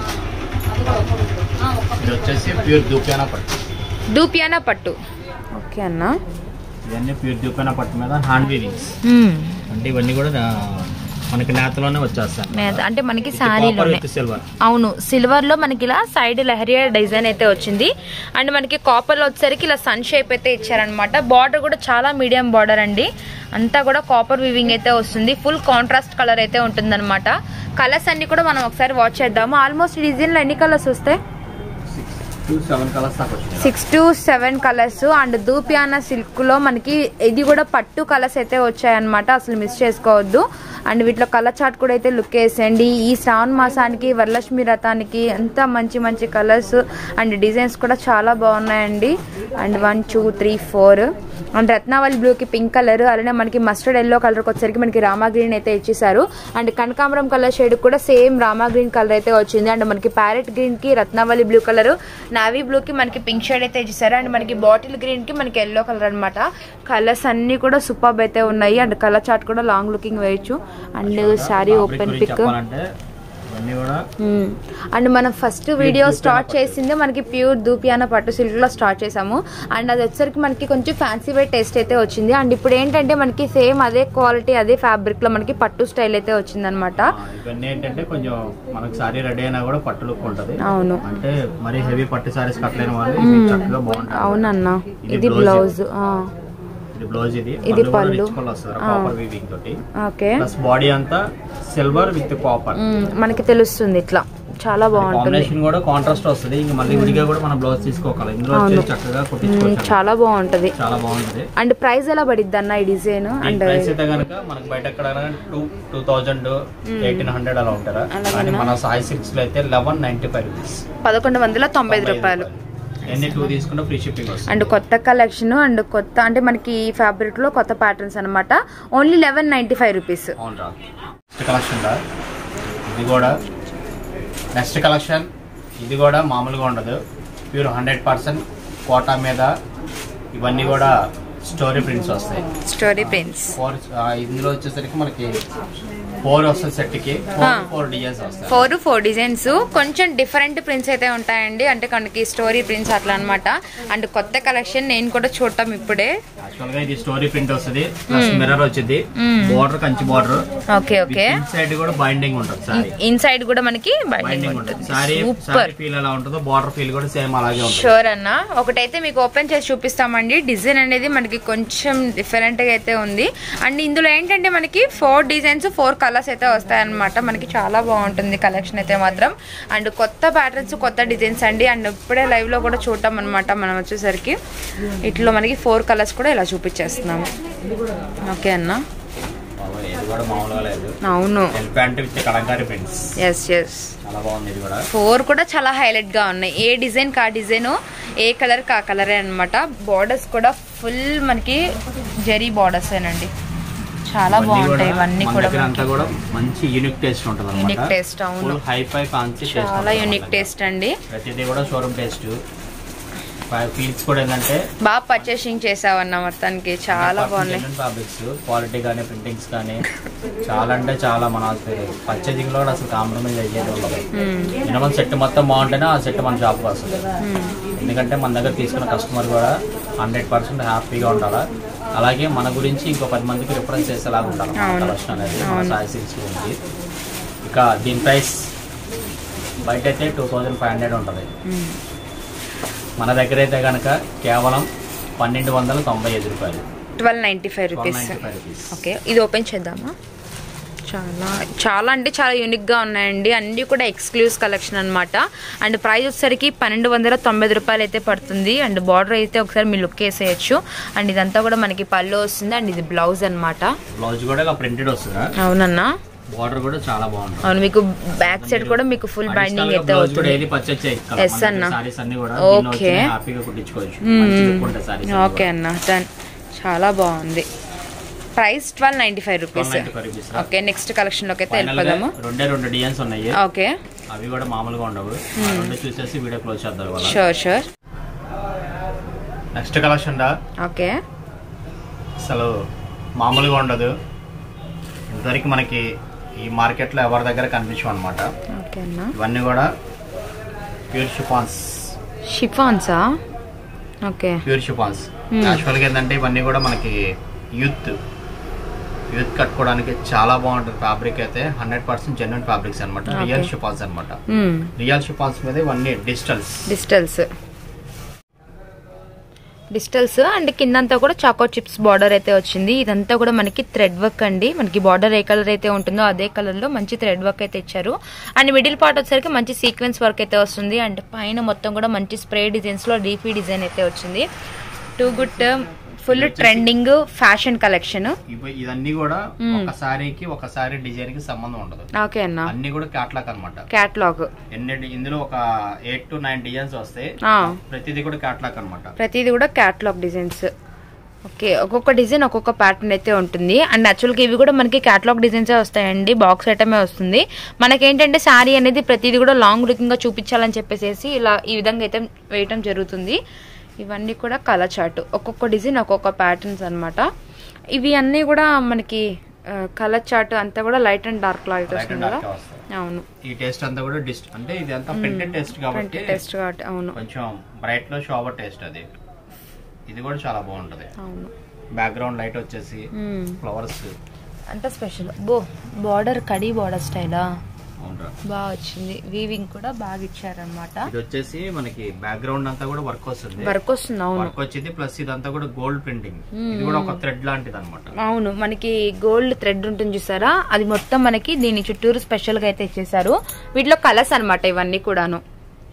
ఇది వచ్చేసి ప్యూర్ దూపేనా పట్టు దూపియానా పట్టు ఓకే అన్న ఇవన్నీ ప్యూర్ దూపేనా పట్టు మీద హ్యాండ్ వీవింగ్స్ అంటే ఇవన్నీ కూడా మనకి నేతలోనే వచ్చేస్తాయి మీద- అంటే మనకి కాపర్ శారీలోనే విత్ సిల్వర్ అవును సిల్వర్ లో మనకి ఇలా సైడ్ లహరియా డిజైన్ అయితే వచ్చింది అండ్ మనకి కాపర్ లో వచ్చేసరికి ఇలా సన్ షేప్ అయితే ఇచ్చారనమాట బార్డర్ కూడా చాలా మీడియం బార్డర్ అండి అంతా కూడా కాపర్ వివింగ్ అయితే వస్తుంది ఫుల్ కాంట్రాస్ట్ కలర్ అయితే ఉంటుంది కలర్స్ అన్ని కూడా మనం ఒకసారి వాచ్ చేద్దాము ఆల్మోస్ట్ డిజైన్ లో ఎన్ని కలర్స్ వస్తాయి టూ సెవెన్ కలర్స్ దాకా వచ్చింది six to seven colours and dupioni silk లో మనకి ఇది కూడా పట్టు కలర్స్ అయితే వచ్చాయన్నమాట అసలు మిస్ చేసుకోవద్దు అండ్ వీటిలో కలర్ చార్ట్ కూడా అయితే లుక్ వేసేయండి ఈ శ్రావణ మాసానికి వరలక్ష్మి రథానికి ఎంత మంచి మంచి కలర్స్ అండ్ డిజైన్స్ కూడా చాలా బాగున్నాయండి and one two three four and రత్నావళి బ్లూకి పింక్ కలర్ అలానే మనకి మస్టర్డ్ ఎల్లో కలర్కి వచ్చేసరికి మనకి రామా గ్రీన్ అయితే ఇచ్చేసారు అండ్ కనకాంబరం కలర్ షేడ్ కూడా సేమ్ రామా గ్రీన్ కలర్ అయితే వచ్చింది అండ్ మనకి ప్యారెట్ గ్రీన్ కి రత్నావళి బ్లూ కలర్ నావీ బ్లూ కి మనకి పింక్ షేడ్ అయితే ఇచ్చేసారు అండ్ మనకి బాటిల్ గ్రీన్ కి మనకి ఎల్లో కలర్ అన్నమాట కలర్స్ అన్ని కూడా సూపర్ అయితే ఉన్నాయి అండ్ కలర్ చార్ట్ కూడా లాంగ్ లుకింగ్ వేయచ్చు అండ్ శారీ Fabric ఓపెన్ గురించి పిక్ చెప్పాలంటే ఇవన్నీ కూడా అండ్ మనం ఫస్ట్ వీడియో స్టార్ట్ చేసింది మనకి ప్యూర్ దూపియాన పట్టు సిల్క్ లో స్టార్ట్ చేసాము అండ్ అది వచ్చరికి మనకి కొంచెం ఫ్యాన్సీ వే టేస్ట్ అయితే వచ్చింది అండ్ ఇప్పుడు ఏంటంటే మనకి సేమ్ అదే క్వాలిటీ అదే ఫ్యాబ్రిక్ లో మనకి పట్టు స్టైల్ అయితే వచ్చింది అనమాట ఆ, ఇవన్నీ ఏంటంటే కొంచెం మనకి సారీ రెడీ అయినా కూడా పట్టు లుక్ ఉంటది అవును అంటే మరి హెవీ పట్టు సారీస్ కట్టలేని వాళ్ళు ఇవి చక్కగా బాగుంటాయి అవునన్నా ఇది ఇది blouse. బ్లౌజ్ ఇది బ్లౌజ్ ఇది ఇది పళ్ళు పళ్ళు. రిచ్ పళ్ళు వస్తుంది కాపర్ వీవింగ్ తోటి ఓకే ప్లస్ బాడీ అంతా సిల్వర్ విత్ కాపర్ మనకి తెలుస్తుంది ఇట్లా చాలా బాగుంటుంది కాంబినేషన్ కూడా కాంట్రాస్ట్ వస్తుంది ఇంకా మళ్ళీ విడిగా కూడా మనం బ్లౌజ్ తీసుకోగలం ఇందులో వచ్చేసి చక్కగా మ్మ్, కుట్టించుకోవచ్చు చాలా బాగుంటుంది చాలా బాగుంటుంది అండ్ ప్రైస్ ఎలా పడిద్ది అన్న ఈ డిజైన్ దీని అండ్ ప్రైస్ అయితే కనుక మనకి బయట ఎక్కడ two two thousand eighteen hundred అలా ఉంటారా కానీ మన సాయి సిల్క్స్ లో అయితే లెవెన్ నైన్టీ ఫైవ్ రూపీస్ పదకొండు వందల తొంభై ఐదు రూపాయలు ఎన్ని టూ తీసుకుంటే ఫ్రీ షిప్పింగ్ వస్తుంది అండ్ కొత్త కలెక్షన్ అండ్ కొత్త అంటే మనకి ఈ ఫ్యాబ్రిక్ లో కొత్త ప్యాటర్న్స్ అన్నమాట only eleven ninety five rupees అవును రా నెక్స్ట్ కలెక్షన్ రా ఇది కూడా నెక్స్ట్ కలెక్షన్ ఇది కూడా మామూలుగా ఉండదు ప్యూర్ హండ్రెడ్ పర్సెంట్ కోటా మీద ఇవన్నీ కూడా స్టోరీ ప్రింట్స్ వస్తాయి స్టోరీ ప్రింట్స్ ఫోర్ ఇందులో వచ్చేసరికి మనకి ఫోర్ వస్తుంది సెట్ కి ఆ. ఫోర్ డిజైన్స్ వస్తాయి ఫోర్ ఫోర్ డిజైన్స్ కొంచెం డిఫరెంట్ ప్రింట్స్ అయితే ఉంటాయండి అంటే మనకి స్టోరీ ప్రింట్స్ అట్లా అన్నమాట అండ్ కొత్త కలెక్షన్ నేను కూడా చూడటం ఇప్పుడే యాక్చువల్ గా ఇది స్టోరీ ప్రింట్ వస్తుంది ప్లస్ మిర్రర్ వచ్చింది border Kanchi border okay okay side కూడా బైండింగ్ ఉంటుంది సారీ ఇన్సైడ్ కూడా మనకి బైండింగ్ బైండింగ్ ఉంటుంది ఉంటుంది సారీ సూపర్ సారీ ఫీల్ ఎలా ఉంటుందో బోర్డర్ ఫీల్ కూడా సేమ్ అలాగే ఉంటుంది షూర్ అన్న ఒకటైతే మీకు ఓపెన్ చేసి చూపిస్తామండి డిజైన్ అనేది మనకి కొంచెం డిఫరెంట్ గా అయితే ఉంది అండ్ ఇందులో ఏంటంటే మనకి ఫోర్ డిజైన్స్ ఫోర్ కలర్స్ అయితే వస్తాయన్నమాట మనకి చాలా బాగుంటుంది కలెక్షన్ అయితే మాత్రం అండ్ కొత్త ప్యాటర్న్స్ కొత్త డిజైన్స్ అండి అండ్ ఇప్పుడే లైవ్ లో కూడా చూడటం అనమాట మనం వచ్చేసరికి ఇట్లో మనకి ఫోర్ కలర్స్ కూడా ఇలా చూపించేస్తున్నాము ఓకే అన్న బాబోయ్, ఇది కూడా మామూలుగా లేదు అవును L pant with Kalamkari prints yes yes చాలా బాగుంది ఇది కూడా ఫోర్ కూడా చాలా హైలైట్ గా ఉన్నాయి ఏ డిజైన్ కా డిజైన్ ఏ కలర్ కా కలరే అనమాట బార్డర్స్ కూడా ఫుల్ మనకి జరీ బార్డర్స్ ఏనండి చాలా బాగుంటాయి ఇవన్నీ మన కూడా దగ్గర అంతా కూడా మంచి యూనిక్ టేస్ట్ ఉంటుంది యూనిక్ టేస్ట్ అవును full hi fi fancy taste చాలా యూనిక్ టేస్ట్ అండి ప్రతిదీ కూడా షోరూమ్ టేస్ట్ ఫీల్స్ కూడా ఏంటంటే బాగా పర్చేసింగ్ చేసావన్న మొత్తానికి చాలా బాగున్నాయి ఫ్యాబ్రిక్స్ క్వాలిటీ కానీ ప్రింటింగ్స్ కానీ చాలా అంటే చాలా మన పర్చేజింగ్ లో కూడా అసలు కాంప్రమైజ్ అయ్యేది ఉండదు మినిమం సెట్ మొత్తం బాగుంటేనే ఆ సెట్ మన షాప్కి వస్తుంది ఎందుకంటే మన దగ్గర తీసుకున్న కస్టమర్ కూడా హండ్రెడ్ పర్సెంట్ హ్యాపీగా ఉండాలా అలాగే మన గురించి ఇంకో పది మందికి రిఫరెన్స్ చేసేలాగా ఉండాలి మన అవును. కలెక్షన్ అనేది మన సాయి సిల్క్స్ గురించి ఇక దీని ప్రైస్ బయట అయితే టూ థౌజండ్ ఫైవ్ హండ్రెడ్ ఉంటుంది మన దగ్గర అయితే కనుక కేవలం పన్నెండు వందల తొంభై ఐదు రూపాయలు twelve ninety five twelve rupees ninety five rupees okay ఇది ఓపెన్ చేద్దామా చాలా చాలా అంటే చాలా యూనిక్ గా ఉన్నాయండి అన్ని కూడా ఎక్స్క్లూజివ్ కలెక్షన్ అన్నమాట అండ్ ప్రైస్ వచ్చేసరికి పన్నెండు వందల తొంభై ఐదు రూపాయలు అయితే పడుతుంది అండ్ బార్డర్ అయితే ఒకసారి మీరు లుక్ వేసేయచ్చు అండ్ ఇదంతా కూడా మనకి పళ్ళు వస్తుంది అండ్ ఇది బ్లౌజ్ అన్నమాట బ్లౌజ్ కూడా ఇలా ప్రింటెడ్ వస్తుందా అవునన్నా బార్డర్ కూడా చాలా బాగుంటుంది అవును మీకు బ్యాక్ సైడ్ కూడా మీకు ఫుల్ బైండింగ్ అయితే బ్లౌజ్ కూడా అవుతుంది ఏది పర్చేజ్ Yes, అన్న. సారీస్ అన్ని కూడా Okay. దీనిలో వచ్చినాయి, హ్యాపీగా కుట్టించుకోవచ్చు మంచి లుక్ ఉంటాయి సారీస్ ఓకే అన్న డన్ చాలా బాగుంది price twelve ninety five rupees rupees okay next collection లోకి అయితే ఫైనల్ గా వెళ్ళిపోదాము రెండే రెండు డిజైన్స్ ఉన్నాయి ఓకే అవి కూడా మామూలుగా ఉండవు ఆ రెండు చూసేసి వీడియో క్లోజ్ చేద్దాం ఇవాళ షూర్ షూర్ నెక్స్ట్ కలెక్షన్ రా ఓకే అసలు మామూలుగా ఉండదు ఇంతవరకు మనకి ఈ మార్కెట్లో ఎవరి దగ్గర కనిపించవు అనమాట ఓకే అన్న ఇవన్నీ కూడా ప్యూర్ షిఫాన్స్ షిఫాన్సా ఓకే ప్యూర్ షిఫాన్స్ యాక్చువల్గా ఏంటంటే ఇవన్నీ కూడా మనకి యూత్ యూత్ కట్టుకోవడానికి చాలా బాగుంటుంది ఫ్యాబ్రిక్ అయితే హండ్రెడ్ పర్సెంట్ జెన్యున్ ఫ్యాబ్రిక్స్ అనమాట Okay. రియల్ షిఫాన్స్ అనమాట రియల్ షిఫాన్స్ మీద ఇవన్నీ డిజిటల్స్ డిజిటల్స్ డిజిటల్స్ అండ్ కిందంతా కూడా చాకో చిప్స్ బార్డర్ అయితే వచ్చింది ఇదంతా కూడా మనకి థ్రెడ్ వర్క్ అండి మనకి బార్డర్ ఏ కలర్ అయితే ఉంటుందో అదే కలర్ లో మంచి థ్రెడ్ వర్క్ అయితే ఇచ్చారు అండ్ మిడిల్ పార్ట్ వచ్చేసరికి మంచి సీక్వెన్స్ వర్క్ అయితే వస్తుంది అండ్ పైన మొత్తం కూడా మంచి స్ప్రే డిజైన్స్ లో డీపీ డిజైన్ అయితే వచ్చింది too good full trending fashion collection ఇవి ఇవన్నీ కూడా Hmm. ఒక సారీకి ఒక సారీ డిజైన్ కి సంబంధం ఉండదు ఓకే అన్న అన్ని కూడా క్యాట్లాక్ అనమాట క్యాట్లాగ్ ఎన్ని ఇందులో ఒక ఎయిట్ టు నైన్ డిజైన్స్ వస్తాయి ప్రతిదీ కూడా క్యాట్లాక్ అనమాట ప్రతిది కూడా క్యాట్లాగ్ డిజైన్స్ ఓకే ఒక్కొక్క డిజైన్ ఒక్కొక్క ప్యాటర్న్ అయితే ఉంటుంది అండ్ యాక్చువల్గా ఇవి కూడా మనకి క్యాట్లాగ్ డిజైన్సే వస్తాయండి బాక్స్ ఐటమే వస్తుంది మనకేంటంటే శారీ అనేది ప్రతిదీ కూడా లాంగ్ లుకింగ్ గా చూపించాలని చెప్పేసి ఇలా ఈ విధంగా అయితే వేయటం జరుగుతుంది ఇవన్నీ కూడా కలర్ చార్ట్ ఒక్కొక్క డిజైన్ ఒక్కొక్క ప్యాటర్న్స్ అన్నమాట ఇవి అన్నీ కూడా మనకి కలర్ చార్ట్ అంతా కూడా light and dark light light వస్తుంది అండ్ కదా డార్క్ వస్తాయి అవును ఈ టేస్ట్ అంతా కూడా డిస్ట్ అంటే ఇది అంతా ప్రింటెడ్ టేస్ట్ కాబట్టి టెస్ట్ కాబట్టి అవును కొంచెం బ్రైట్ లో షోబర్ టేస్ట్ అది ఇది కూడా చాలా బాగుంటది అవును బ్యాక్గ్రౌండ్ లైట్ వచ్చేసి మ్మ్. ఫ్లవర్స్ అంత స్పెషల్ బో బార్డర్ కడీ బార్డర్ స్టైలా అవునరా బాగా వచ్చింది వీవింగ్ కూడా బాగా ఇచ్చారనమాట ఇది వచ్చేసి మనకి బ్యాక్గ్రౌండ్ అంతా కూడా వర్క్ వస్తుంది వర్క్ వస్తుంది అవును వర్క్ వచ్చింది ప్లస్ ఇదంతా కూడా గోల్డ్ ప్రింటింగ్ ఇది కూడా ఒక థ్రెడ్ లాంటిది అనమాట అవును మనకి గోల్డ్ థ్రెడ్ ఉంటుంది చూసారా అది మొత్తం మనకి దీని చుట్టూరు స్పెషల్ గా అయితే ఇచ్చేసారు వీటిలో కలర్స్ అన్నమాట ఇవన్నీ కూడాను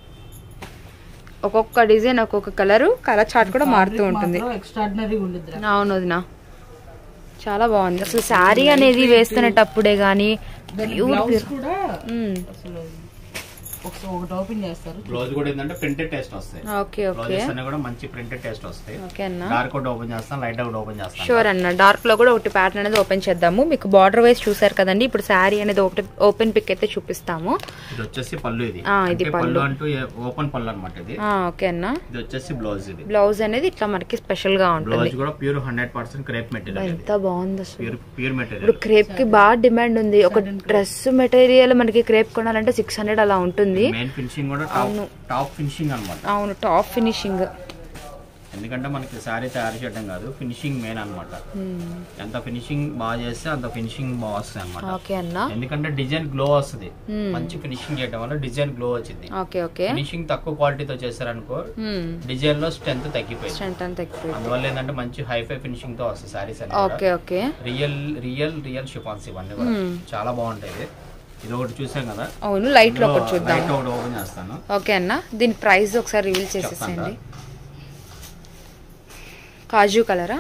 ఒక్కొక్క డిజైన్ ఒక్కొక్క కలర్ కలర్ చార్ట్ కూడా మారుతూ ఉంటుంది ఎక్స్ట్రాడినరీ ఉండిద్ది అవును వదినా చాలా బాగుంది అసలు శారీ అనేది వేసుకునేటప్పుడే గానీ ప్యూర్ బ్లౌజ్ ప్యూర్ కూడా అసలు ఒకసారి ఒకటి ఓపెన్ చేస్తారు బ్లౌజ్ కూడా ఏంటంటే ప్రింటెడ్ టేస్ట్ వస్తాయి ఓకే ఓకే బ్లౌజెస్ అన్ని కూడా మంచి ప్రింటెడ్ టేస్ట్ వస్తాయి ఓకే అన్న డార్క్ ఒకటి ఓపెన్ చేస్తాం లైట్ ఒకటి ఓపెన్ చేస్తాం షూర్ అన్న డార్క్ లో కూడా ఒకటి ప్యాటర్న్ అనేది ఓపెన్ చేద్దాము మీకు బార్డర్ వైజ్ చూసారు కదండి ఇప్పుడు శారీ అనేది ఒకటి ఓపెన్ పిక్ అయితే చూపిస్తాము ఇది వచ్చేసి పళ్ళు ఇది ఆ, ఇది అంటే పళ్ళు. పళ్ళు అంటూ ఓపెన్ పళ్ళు అనమాట ఇది ఆ, ఓకే అన్న ఇది వచ్చేసి బ్లౌజ్ ఇది బ్లౌజ్ అనేది ఇట్లా మనకి స్పెషల్ గా ఉంటుంది బ్లౌజ్ కూడా pure hundred percent crepe material ఇది ఎంత బాగుంది అసలు ప్యూర్ ప్యూర్ ఇప్పుడు మెటీరియల్ క్రేప్ కి బాగా డిమాండ్ ఉంది ఒక డ్రెస్ మెటీరియల్ మనకి క్రేప్ కొనాలంటే సిక్స్ హండ్రెడ్ అలా ఉంటుంది మెయిన్ ఫినిషింగ్ కూడా టాప్ టాప్ ఫినిషింగ్ అనమాట అవును టాప్ ఫినిషింగ్ ఎందుకంటే మనకి శారీ తయారు చేయడం కాదు ఫినిషింగ్ మెయిన్ అనమాట ఎంత ఫినిషింగ్ బాగా చేస్తే అంత ఫినిషింగ్ బాగా వస్తుంది అనమాట ఓకే అన్న ఎందుకంటే డిజైన్ గ్లో వస్తుంది మంచి ఫినిషింగ్ చేయడం వల్ల డిజైన్ గ్లో వచ్చింది ఓకే ఓకే ఫినిషింగ్ తక్కువ క్వాలిటీతో చేశారనుకో డిజైన్ లో స్ట్రెంత్ తగ్గిపోయింది స్ట్రెంత్ అంత ఎక్కువ అందువల్ల ఏంటంటే మంచి హైఫై ఫినిషింగ్ తో వస్తాయి saris okay okay real real real chiffons ఇవన్నీ కూడా చాలా బాగుంటాయి ఇది ఒకటి చూసాం కదా అవును లైట్ లో ఒకటి చూద్దాం లైట్ ఒకటి ఓపెన్ చేస్తాను ఓకే అన్న దీని ప్రైస్ ఒకసారి రివీల్ చేసేసేయండి కాజు కలరా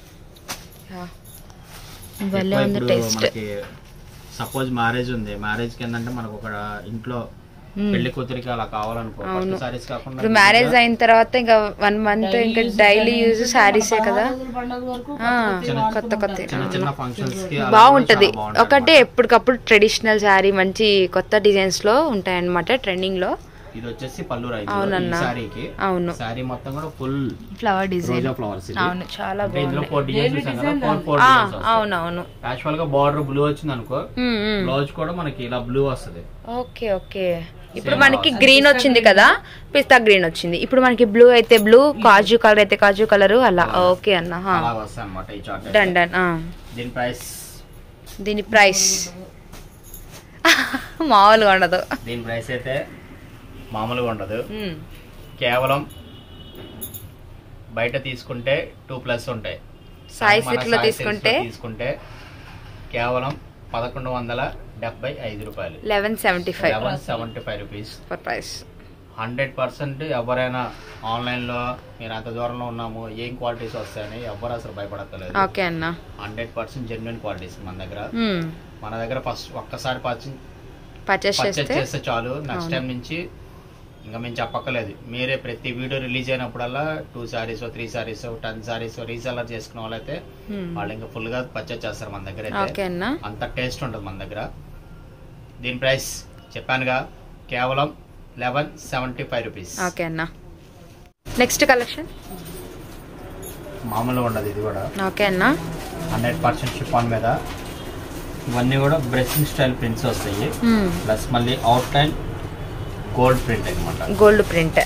భలే ఉంది టేస్ట్ సపోజ్ మ్యారేజ్ ఉంది మ్యారేజ్ కి ఏంటంటే మనకు ఒక ఇంట్లో పెళ్లి కూతురికి అలా కావాలనుకో పట్టు సారీస్ కాకుండా ఇప్పుడు మ్యారేజ్ అయిన తర్వాత ఇంకా వన్ మంత్ ఇంకా డైలీ యూజ్ శారీసే కదా పండుగ వరకు ఆ, కొత్త కొత్త చిన్న చిన్న ఫంక్షన్స్ కి అలా బాగుంటది చాలా బాగుంటాయి ఒకటే ఎప్పటికప్పుడు ట్రెడిషనల్ శారీ మంచి కొత్త డిజైన్స్ లో ఉంటాయి అనమాట ట్రెండింగ్ లో ఇది వచ్చేసి పళ్ళు రైతు ఈ అవునన్నా. సారీకి అవును సారీ మొత్తం కూడా ఫుల్ ఫ్లవర్ డిజైన్ రోజా ఫ్లవర్స్ ఇది అవును చాలా అంటే ఇందులో బాగుంది ఫోర్ డిజైన్స్ చూసాం కదా ఫోర్ ఫోర్ ఆ, డిజైన్స్ వస్తాయి అవునవును యాక్చువల్ గా బార్డర్ బ్లూ వచ్చింది అనుకో ఉమ్, ఉమ్. బ్లౌజ్ కూడా మనకి ఇలా బ్లూ వస్తుంది ఓకే ఓకే ఇప్పుడు మనకి గ్రీన్ వచ్చింది కదా పిస్తా గ్రీన్ వచ్చింది ఇప్పుడు మనకి బ్లూ అయితే బ్లూ కాజు కలర్ అయితే కాజు కలర్ అలా ఓకే అన్న హా. అలా వస్తాయి అనమాట ఈ చార్ట్ డన్ డన్ ఆ. దీని ప్రైస్ దీని ప్రైస్ మామూలుగా ఉండదు దీని ప్రైస్ అయితే మామూలుగా ఉండదు ఉమ్. కేవలం బయట తీసుకుంటే టూ ప్లస్ ఉంటాయి సాయి మన సిట్ లో సాయి తీసుకుంటే సిల్క్స్లో తీసుకుంటే కేవలం పదకొండు వందల డెబ్బై ఐదు రూపాయలు eleven seventy five eleven seventy five rupees for price hundred percent ఎవరైనా ఆన్లైన్లో మీరు అంత దూరంలో ఉన్నాము ఏం క్వాలిటీస్ వస్తాయని ఎవరు అసలు భయపడతలేదు ఓకే అన్న హండ్రెడ్ పర్సెంట్ జెన్యున్ క్వాలిటీస్ మన దగ్గర ఉమ్. మన దగ్గర ఫస్ట్ ఒక్కసారి పర్చేజ్ పర్చేస్ పర్చేజ్ చేస్తే చేస్తే చాలు నెక్స్ట్ టైం నుంచి ఇంకా మేము చెప్పక్కర్లేదు మీరే ప్రతి వీడియో రిలీజ్ అయినప్పుడల్లా two saris three saris ten saris reseller చేసుకున్న వాళ్ళైతే ఉమ్. వాళ్ళు ఇంకా ఫుల్ గా పర్చేజ్ చేస్తారు మన దగ్గర ఓకే అయితే అన్న అంత టేస్ట్ ఉంటుంది మన దగ్గర దీని ప్రైస్ చెప్పానుగా కేవలం eleven seventy five rupees okay అన్న నెక్స్ట్ కలెక్షన్ మామూలుగా ఉండదు ఇది కూడా ఓకే అన్న హండ్రెడ్ పర్సెంట్ షిఫాన్ మీద ఇవన్నీ కూడా బ్రెస్సింగ్ స్టైల్ ప్రింట్స్ వస్తాయి ఉమ్. ప్లస్ మళ్ళీ అవుట్ లైన్ గోల్డ్ ప్రింట్ అనమాట గోల్డ్ ప్రింట్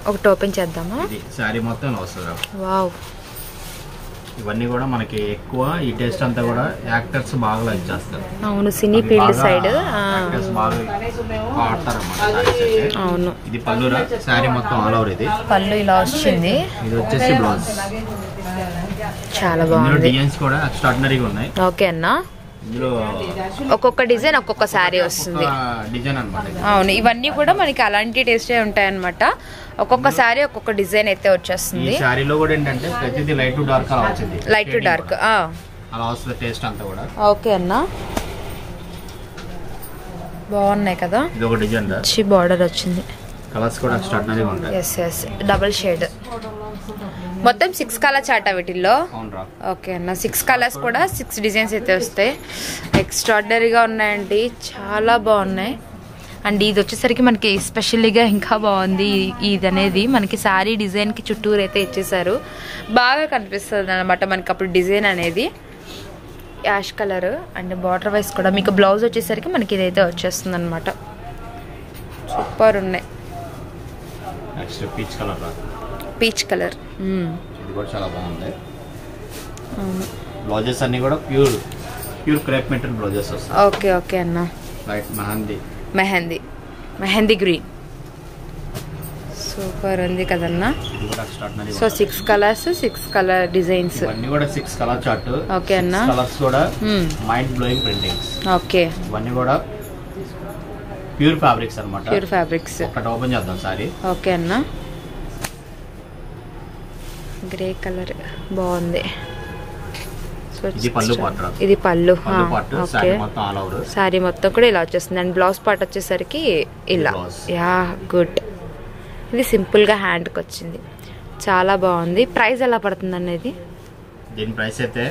ఒకటి ఓపెన్ చేద్దామా ఇది శారీ మొత్తం ఇలా వస్తుంది వావ్ ఇవన్నీ కూడా మనకి ఎక్కువ ఈ టేస్ట్ అంతా కూడా యాక్టర్స్ బాగా లైక్ చేస్తారు అవును సినీ అవి ఫీల్డ్ బాగా సైడ్ యాక్టర్స్ బాగా వాడతారన్నమాట sarees అయితే. అవును ఇది పళ్ళురా శారీ మొత్తం ఆల్ ఓవర్ ఇది పళ్ళు ఇలా వచ్చింది ఇది వచ్చేసి బ్లౌజ్ చాలా ఇందులో బాగుంది డిజైన్స్ కూడా ఎక్స్ట్రాడినరీగా ఉన్నాయి ఓకే అన్నా ఇందులో ఒక్కొక్క డిజైన్ ఒక్కొక్క శారీ వస్తుంది డిజైన్ అనమాట అవును ఇవన్నీ కూడా మనకి అలాంటి టేస్టే ఉంటాయన్నమాట ఒక్కొక్క శారీ ఒక్కొక్క డిజైన్ అయితే ఈ వచ్చేస్తుంది శారీలో కూడా ఏంటంటే ప్రతిదీ లైట్ టు డార్క్ అలా వచ్చింది లైట్ టు Shading డార్క్ కూడా. అలా వస్తుంది టేస్ట్ అంతా కూడా ఓకే అన్న బాగున్నాయి కదా ఇది ఒక డిజైన్ మంచి బార్డర్ వచ్చింది కలర్స్ కూడా ఎక్స్ట్రాడినరీగా ఉంటాయి ఎస్ ఎస్ డబల్ షేడ్ మొత్తం సిక్స్ కలర్స్ ఆట వీటిల్లో అవునరా ఓకే అన్న సిక్స్ కలర్స్ కూడా సిక్స్ డిజైన్స్ అయితే వస్తాయి ఎక్స్ట్రాడినరీగా ఉన్నాయండి చాలా బాగున్నాయి అండ్ ఇది వచ్చేసరికి మనకి స్పెషల్గా ఇంకా బాగుంది ఈ- ఇది అనేది మనకి శారీ డిజైన్కి చుట్టూరు అయితే ఇచ్చేసారు బాగా కనిపిస్తుంది అనమాట మనకి అప్పుడు డిజైన్ అనేది ash colour and border wise కూడా మీకు బ్లౌజ్ వచ్చేసరికి మనకి ఇదైతే వచ్చేస్తుంది అనమాట సూపర్ ఉన్నాయి నెక్స్ట్ పీచ్ కలర్ రా పీచ్ కలర్ ఇది కూడా చాలా బాగుంది బ్లౌజెస్ అన్ని కూడా pure pure crepe material blouses వస్తాయి ఓకే ఓకే అన్న light mehndi mehndi mehndi green super ఉంది కదన్నా ఇది కూడా extraordinary so six colours six colour designs ఇవన్నీ కూడా సిక్స్ కలర్ చార్ట్ Okay అన్న. కలర్స్ కూడా మైండ్ బ్లోయింగ్ ప్రింటింగ్స్ ఓకే ఇవన్నీ కూడా ప్యూర్ ఫ్యాబ్రిక్స్ అన్నమాట ప్యూర్ ఫ్యాబ్రిక్స్ ఒకటి ఓపెన్ చేద్దాం సారీ ఓకే అన్న గ్రే కలర్ బాగుంది సో ఇది పళ్ళు part రా. ఇది పళ్ళు పళ్ళు పార్ట్ ఓకే సారీ మొత్తం ఆల్ ఓవర్ సారీ మొత్తం కూడా ఇలా వచ్చేస్తుంది అండ్ బ్లౌజ్ పార్ట్ వచ్చేసరికి ఇలా Blouse. యా గుడ్ ఇది సింపుల్గా హ్యాండ్కి వచ్చింది చాలా బాగుంది ప్రైస్ ఎలా పడుతుంది అనేది దీని ప్రైస్ అయితే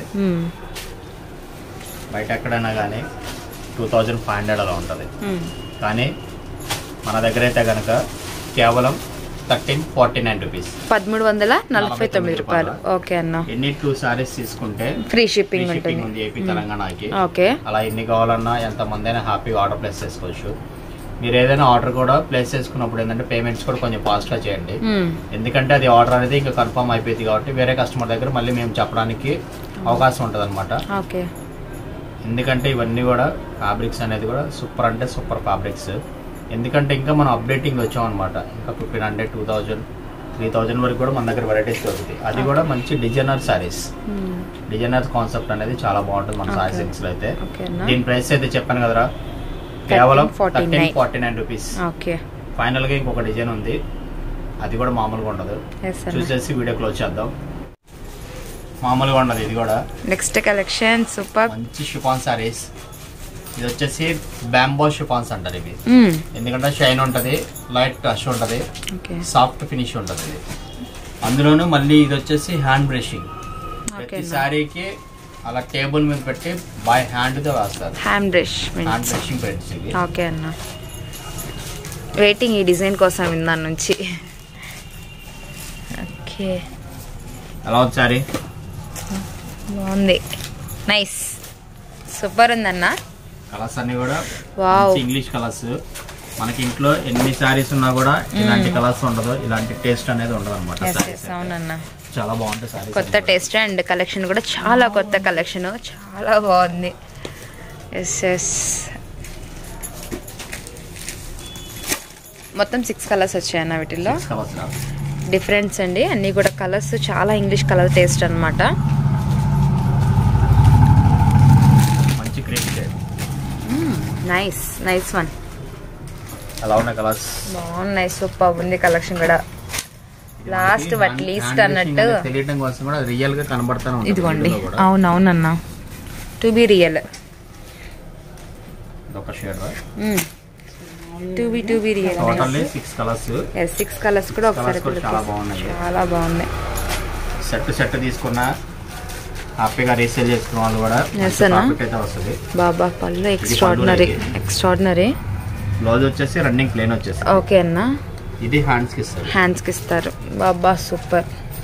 బయట ఎక్కడైనా కానీ టూ థౌజండ్ ఫైవ్ హండ్రెడ్ అలా ఉంటుంది కానీ మన దగ్గర అయితే కనుక కేవలం థర్టీన్ ఫార్టీ నైన్ రూపీస్ పదమూడు వందల నలభై నలభై తొమ్మిది తొమ్మిది రూపాయలు రూపాయలు. ఓకే అన్న ఎన్ని టూ సారీస్ తీసుకుంటే ఫ్రీ షిప్పింగ్ షిప్పింగ్ ఉంటుంది ఉంది ఏపీ తెలంగాణకి ఓకే అలా ఎన్ని కావాలన్నా ఎంత మంది అయినా హ్యాపీగా ఆర్డర్ ప్లేస్ చేసుకోవచ్చు మీరు ఏదైనా ఆర్డర్ కూడా ప్లేస్ చేసుకున్నప్పుడు ఏంటంటే పేమెంట్స్ కూడా కొంచెం ఫాస్ట్గా చేయండి ఎందుకంటే అది ఆర్డర్ అనేది ఇంకా కన్ఫర్మ్ అయిపోయింది కాబట్టి వేరే కస్టమర్ దగ్గర మళ్ళీ మేము చెప్పడానికి అవకాశం ఉంటుంది అనమాట ఓకే ఎందుకంటే ఇవన్నీ కూడా ఫ్యాబ్రిక్స్ అనేది కూడా సూపర్ అంటే సూపర్ ఫ్యాబ్రిక్స్ ఎందుకంటే ఇంకా మనం అప్డేటింగ్ వచ్చాం అనమాట ఇంకా fifteen hundred two thousand three thousand వరకు కూడా మన దగ్గర వెరైటీస్ దొరుకుతాయి అది కూడా మంచి డిజైనర్ సారీస్ డిజైనర్ కాన్సెప్ట్ అనేది చాలా బాగుంటుంది మన సారీ Okay. సిల్క్స్ లో అయితే ఓకే అన్న దీని ప్రైస్ అయితే చెప్పాను కదరా కేవలం 1349. Thirteen forty nine rupees okay final గా ఇంకొక డిజైన్ ఉంది అది కూడా మామూలుగా ఉండదు ఎస్ అన్న చూసేసి వీడియో క్లోజ్ చేద్దాం మామూలుగా ఉండదు ఇది కూడా నెక్స్ట్ కలెక్షన్ సూపర్ మంచి షిఫాన్ సారీస్ ఇది వచ్చేసి బ్యాంబో షిఫాన్స్ అంటారు ఇవి ఎందుకంటే షైన్ ఉంటది లైట్ టచ్ ఉంటది ఓకే సాఫ్ట్ ఫినిష్ ఉంటది ఇది అందులోనూ మళ్ళీ ఇది వచ్చేసి హ్యాండ్ బ్రషింగ్ ఓకే ప్రతి శారీకి అలా టేబుల్ మీద పెట్టి బై హ్యాండ్ తో వేస్తారు hand brush hand brushing paints ఇవి ఓకే అన్న వెయిటింగ్ ఈ డిజైన్ కోసం ఇందాని నుంచి ఓకే ఎలా ఉంది శారీ బాగుంది నైస్ సూపర్ ఉందన్న కలర్స్ అన్ని కూడా వావ్ ఇంగ్లీష్ కలర్స్ మనకి ఇంట్లో ఎన్ని శారీస్ ఉన్నా కూడా ఇలాంటి కలర్స్ ఉండదు ఇలాంటి టేస్ట్ అనేది ఉండదు అనమాట ఎస్ ఎస్ అవునన్న చాలా బాగుంటాయి శారీస్ కొత్త టేస్ట్ అండ్ కలెక్షన్ కూడా చాలా కొత్త కలెక్షన్ చాలా బాగుంది ఎస్ ఎస్ మొత్తం సిక్స్ కలర్స్ వచ్చాయన్న వీటిల్లో కలర్స్ డిఫరెన్స్ అండి అన్నీ కూడా కలర్స్ చాలా ఇంగ్లీష్ కలర్ టేస్ట్ అన్నమాట మంచి cream shade nice nice one అలా ఉన్న కలర్స్ బాగున్నాయి సూపర్ ఉంది కలెక్షన్ కూడా లాస్ట్ బట్ లీస్ట్ అన్నట్టు తెలియటం కోసం కూడా రియల్ గా కనబడతానే ఉంటుంది ఇదిగోండి వీడియోలో కూడా. అవునవునన్న టు బి రియల్ ఇదొక shade to be to be real totally six colours yes six colours కూడా ఒకసారి Colours కూడా చాలా బాగున్నాయి. చాలా బాగున్నాయి సెట్ సెట్ తీసుకున్న హ్యాపీగా రీసేల్ చేసుకున్న వాళ్ళు కూడా Yes, అన్న. ప్రాఫిట్ అయితే వస్తుంది బాబా పళ్ళు ఎక్స్ట్రాడినరీ పళ్ళు ఎక్స్ట్రాడినరీ బ్లౌజ్ వచ్చేసి రన్నింగ్ ప్లేన్ వచ్చేసి ఓకే అన్న ఇది హ్యాండ్స్ కి ఇస్తారు హ్యాండ్స్కి ఇస్తారు బాబా సూపర్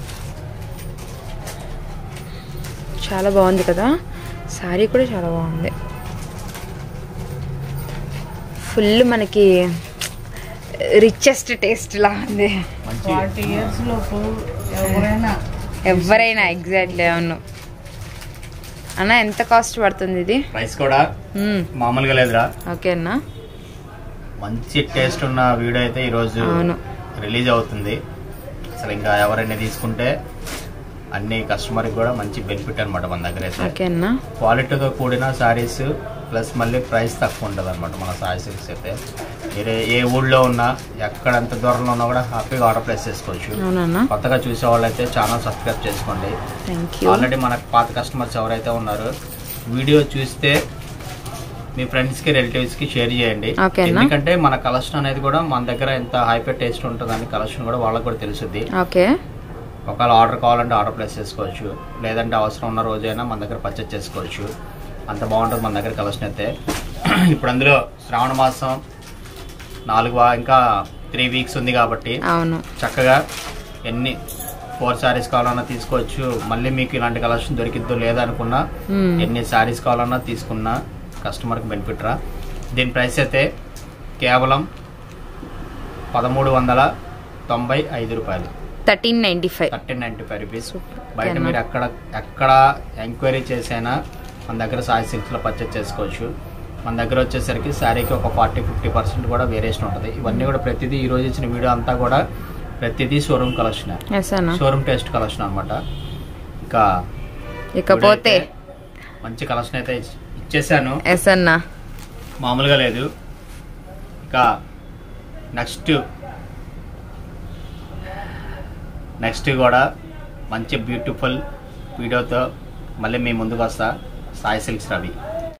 చాలా బాగుంది కదా శారీ కూడా చాలా బాగుంది ఫుల్ మనకి రిచెస్ట్ టేస్ట్ లా ఉంది మంచి ఫార్టీ ఇయర్స్ లోపు ఎవరైనా ఎవరైనా ఎగ్జాక్ట్లీ అవును అన్న ఎంత కాస్ట్ పడుతుంది ఇది ప్రైస్ కూడా మ్మ్. మామూలుగా లేదురా ఓకే అన్న మంచి టేస్ట్ ఉన్న వీడియో అయితే ఈరోజు అవును. రిలీజ్ అవుతుంది అసలు ఇంకా ఎవరైనా తీసుకుంటే అన్ని కస్టమర్కి కూడా మంచి బెనిఫిట్ అనమాట మన దగ్గర అయితే ఓకే అన్న క్వాలిటీతో కూడిన శారీస్ ప్లస్ మళ్ళీ ప్రైస్ తక్కువ ఉంటుంది అనమాట మన శారీస్ అయితే మీరు ఏ ఊళ్ళో ఉన్నా ఎక్కడ ఎంత దూరంలో ఉన్నా కూడా హ్యాపీగా ఆర్డర్ ప్లేస్ చేసుకోవచ్చు అవునన్నా కొత్తగా చూసే వాళ్ళైతే ఛానల్ సబ్స్క్రైబ్ చేసుకోండి థ్యాంక్ యూ ఆల్రెడీ మనకు పాత కస్టమర్స్ ఎవరైతే ఉన్నారో వీడియో చూస్తే మీ ఫ్రెండ్స్కి రిలేటివ్స్కి షేర్ చేయండి Okay అన్న. ఎందుకంటే మన కలెక్షన్ అనేది కూడా మన దగ్గర ఎంత హైపర్ టేస్ట్ ఉంటుందని కలెక్షన్ కూడా వాళ్ళకి కూడా తెలుసుద్ది ఓకే ఒకవేళ ఆర్డర్ కావాలంటే ఆర్డర్ ప్లేస్ చేసుకోవచ్చు లేదంటే అవసరం ఉన్న రోజైనా మన దగ్గర పర్చేస్ చేసుకోవచ్చు అంత బాగుంటుంది మన దగ్గర కలెక్షన్ అయితే ఇప్పుడు అందులో శ్రావణ మాసం నాలుగు వా- ఇంకా త్రీ వీక్స్ ఉంది కాబట్టి అవును చక్కగా ఎన్ని ఫోర్ శారీస్ కావాలన్నా తీసుకోవచ్చు మళ్ళీ మీకు ఇలాంటి కలెక్షన్ దొరికిద్దో లేదనుకున్నా మ్మ్. ఎన్ని శారీస్ కావాలన్నా తీసుకున్నా కస్టమర్కి బెనిఫిట్ రా దీని ప్రైస్ అయితే కేవలం పదమూడు వందల తొంభై ఐదు రూపాయలు thirteen ninety five thirteen ninety five rupees Super. బయట ఓకేనా? మీరు ఎక్కడ ఎక్కడ ఎంక్వైరీ చేసైనా మన దగ్గర సాయి సిల్క్స్లో పర్చేస్ చేసుకోవచ్చు మన దగ్గర వచ్చేసరికి శారీకి ఒక ఫార్టీ ఫిఫ్టీ పర్సెంట్ కూడా వేరియేషన్ ఉంటుంది ఇవన్నీ కూడా ప్రతిదీ ఈ రోజు ఇచ్చిన వీడియో అంతా కూడా ప్రతిదీ షోరూమ్ కలెక్షన్ ఎస్ అన్న షోరూమ్ టెస్ట్ కలెక్షన్ అనమాట ఇంకా ఇకపోతే ఇప్పుడైతే మంచి కలెక్షన్ అయితే ఇచ్- ఇచ్చేసాను ఎస్ అన్న మామూలుగా లేదు ఇంకా నెక్స్ట్ నెక్స్ట్ కూడా మంచి బ్యూటిఫుల్ వీడియోతో మళ్ళీ మీ ముందుకు వస్తా సాయి సిల్క్స్ రవి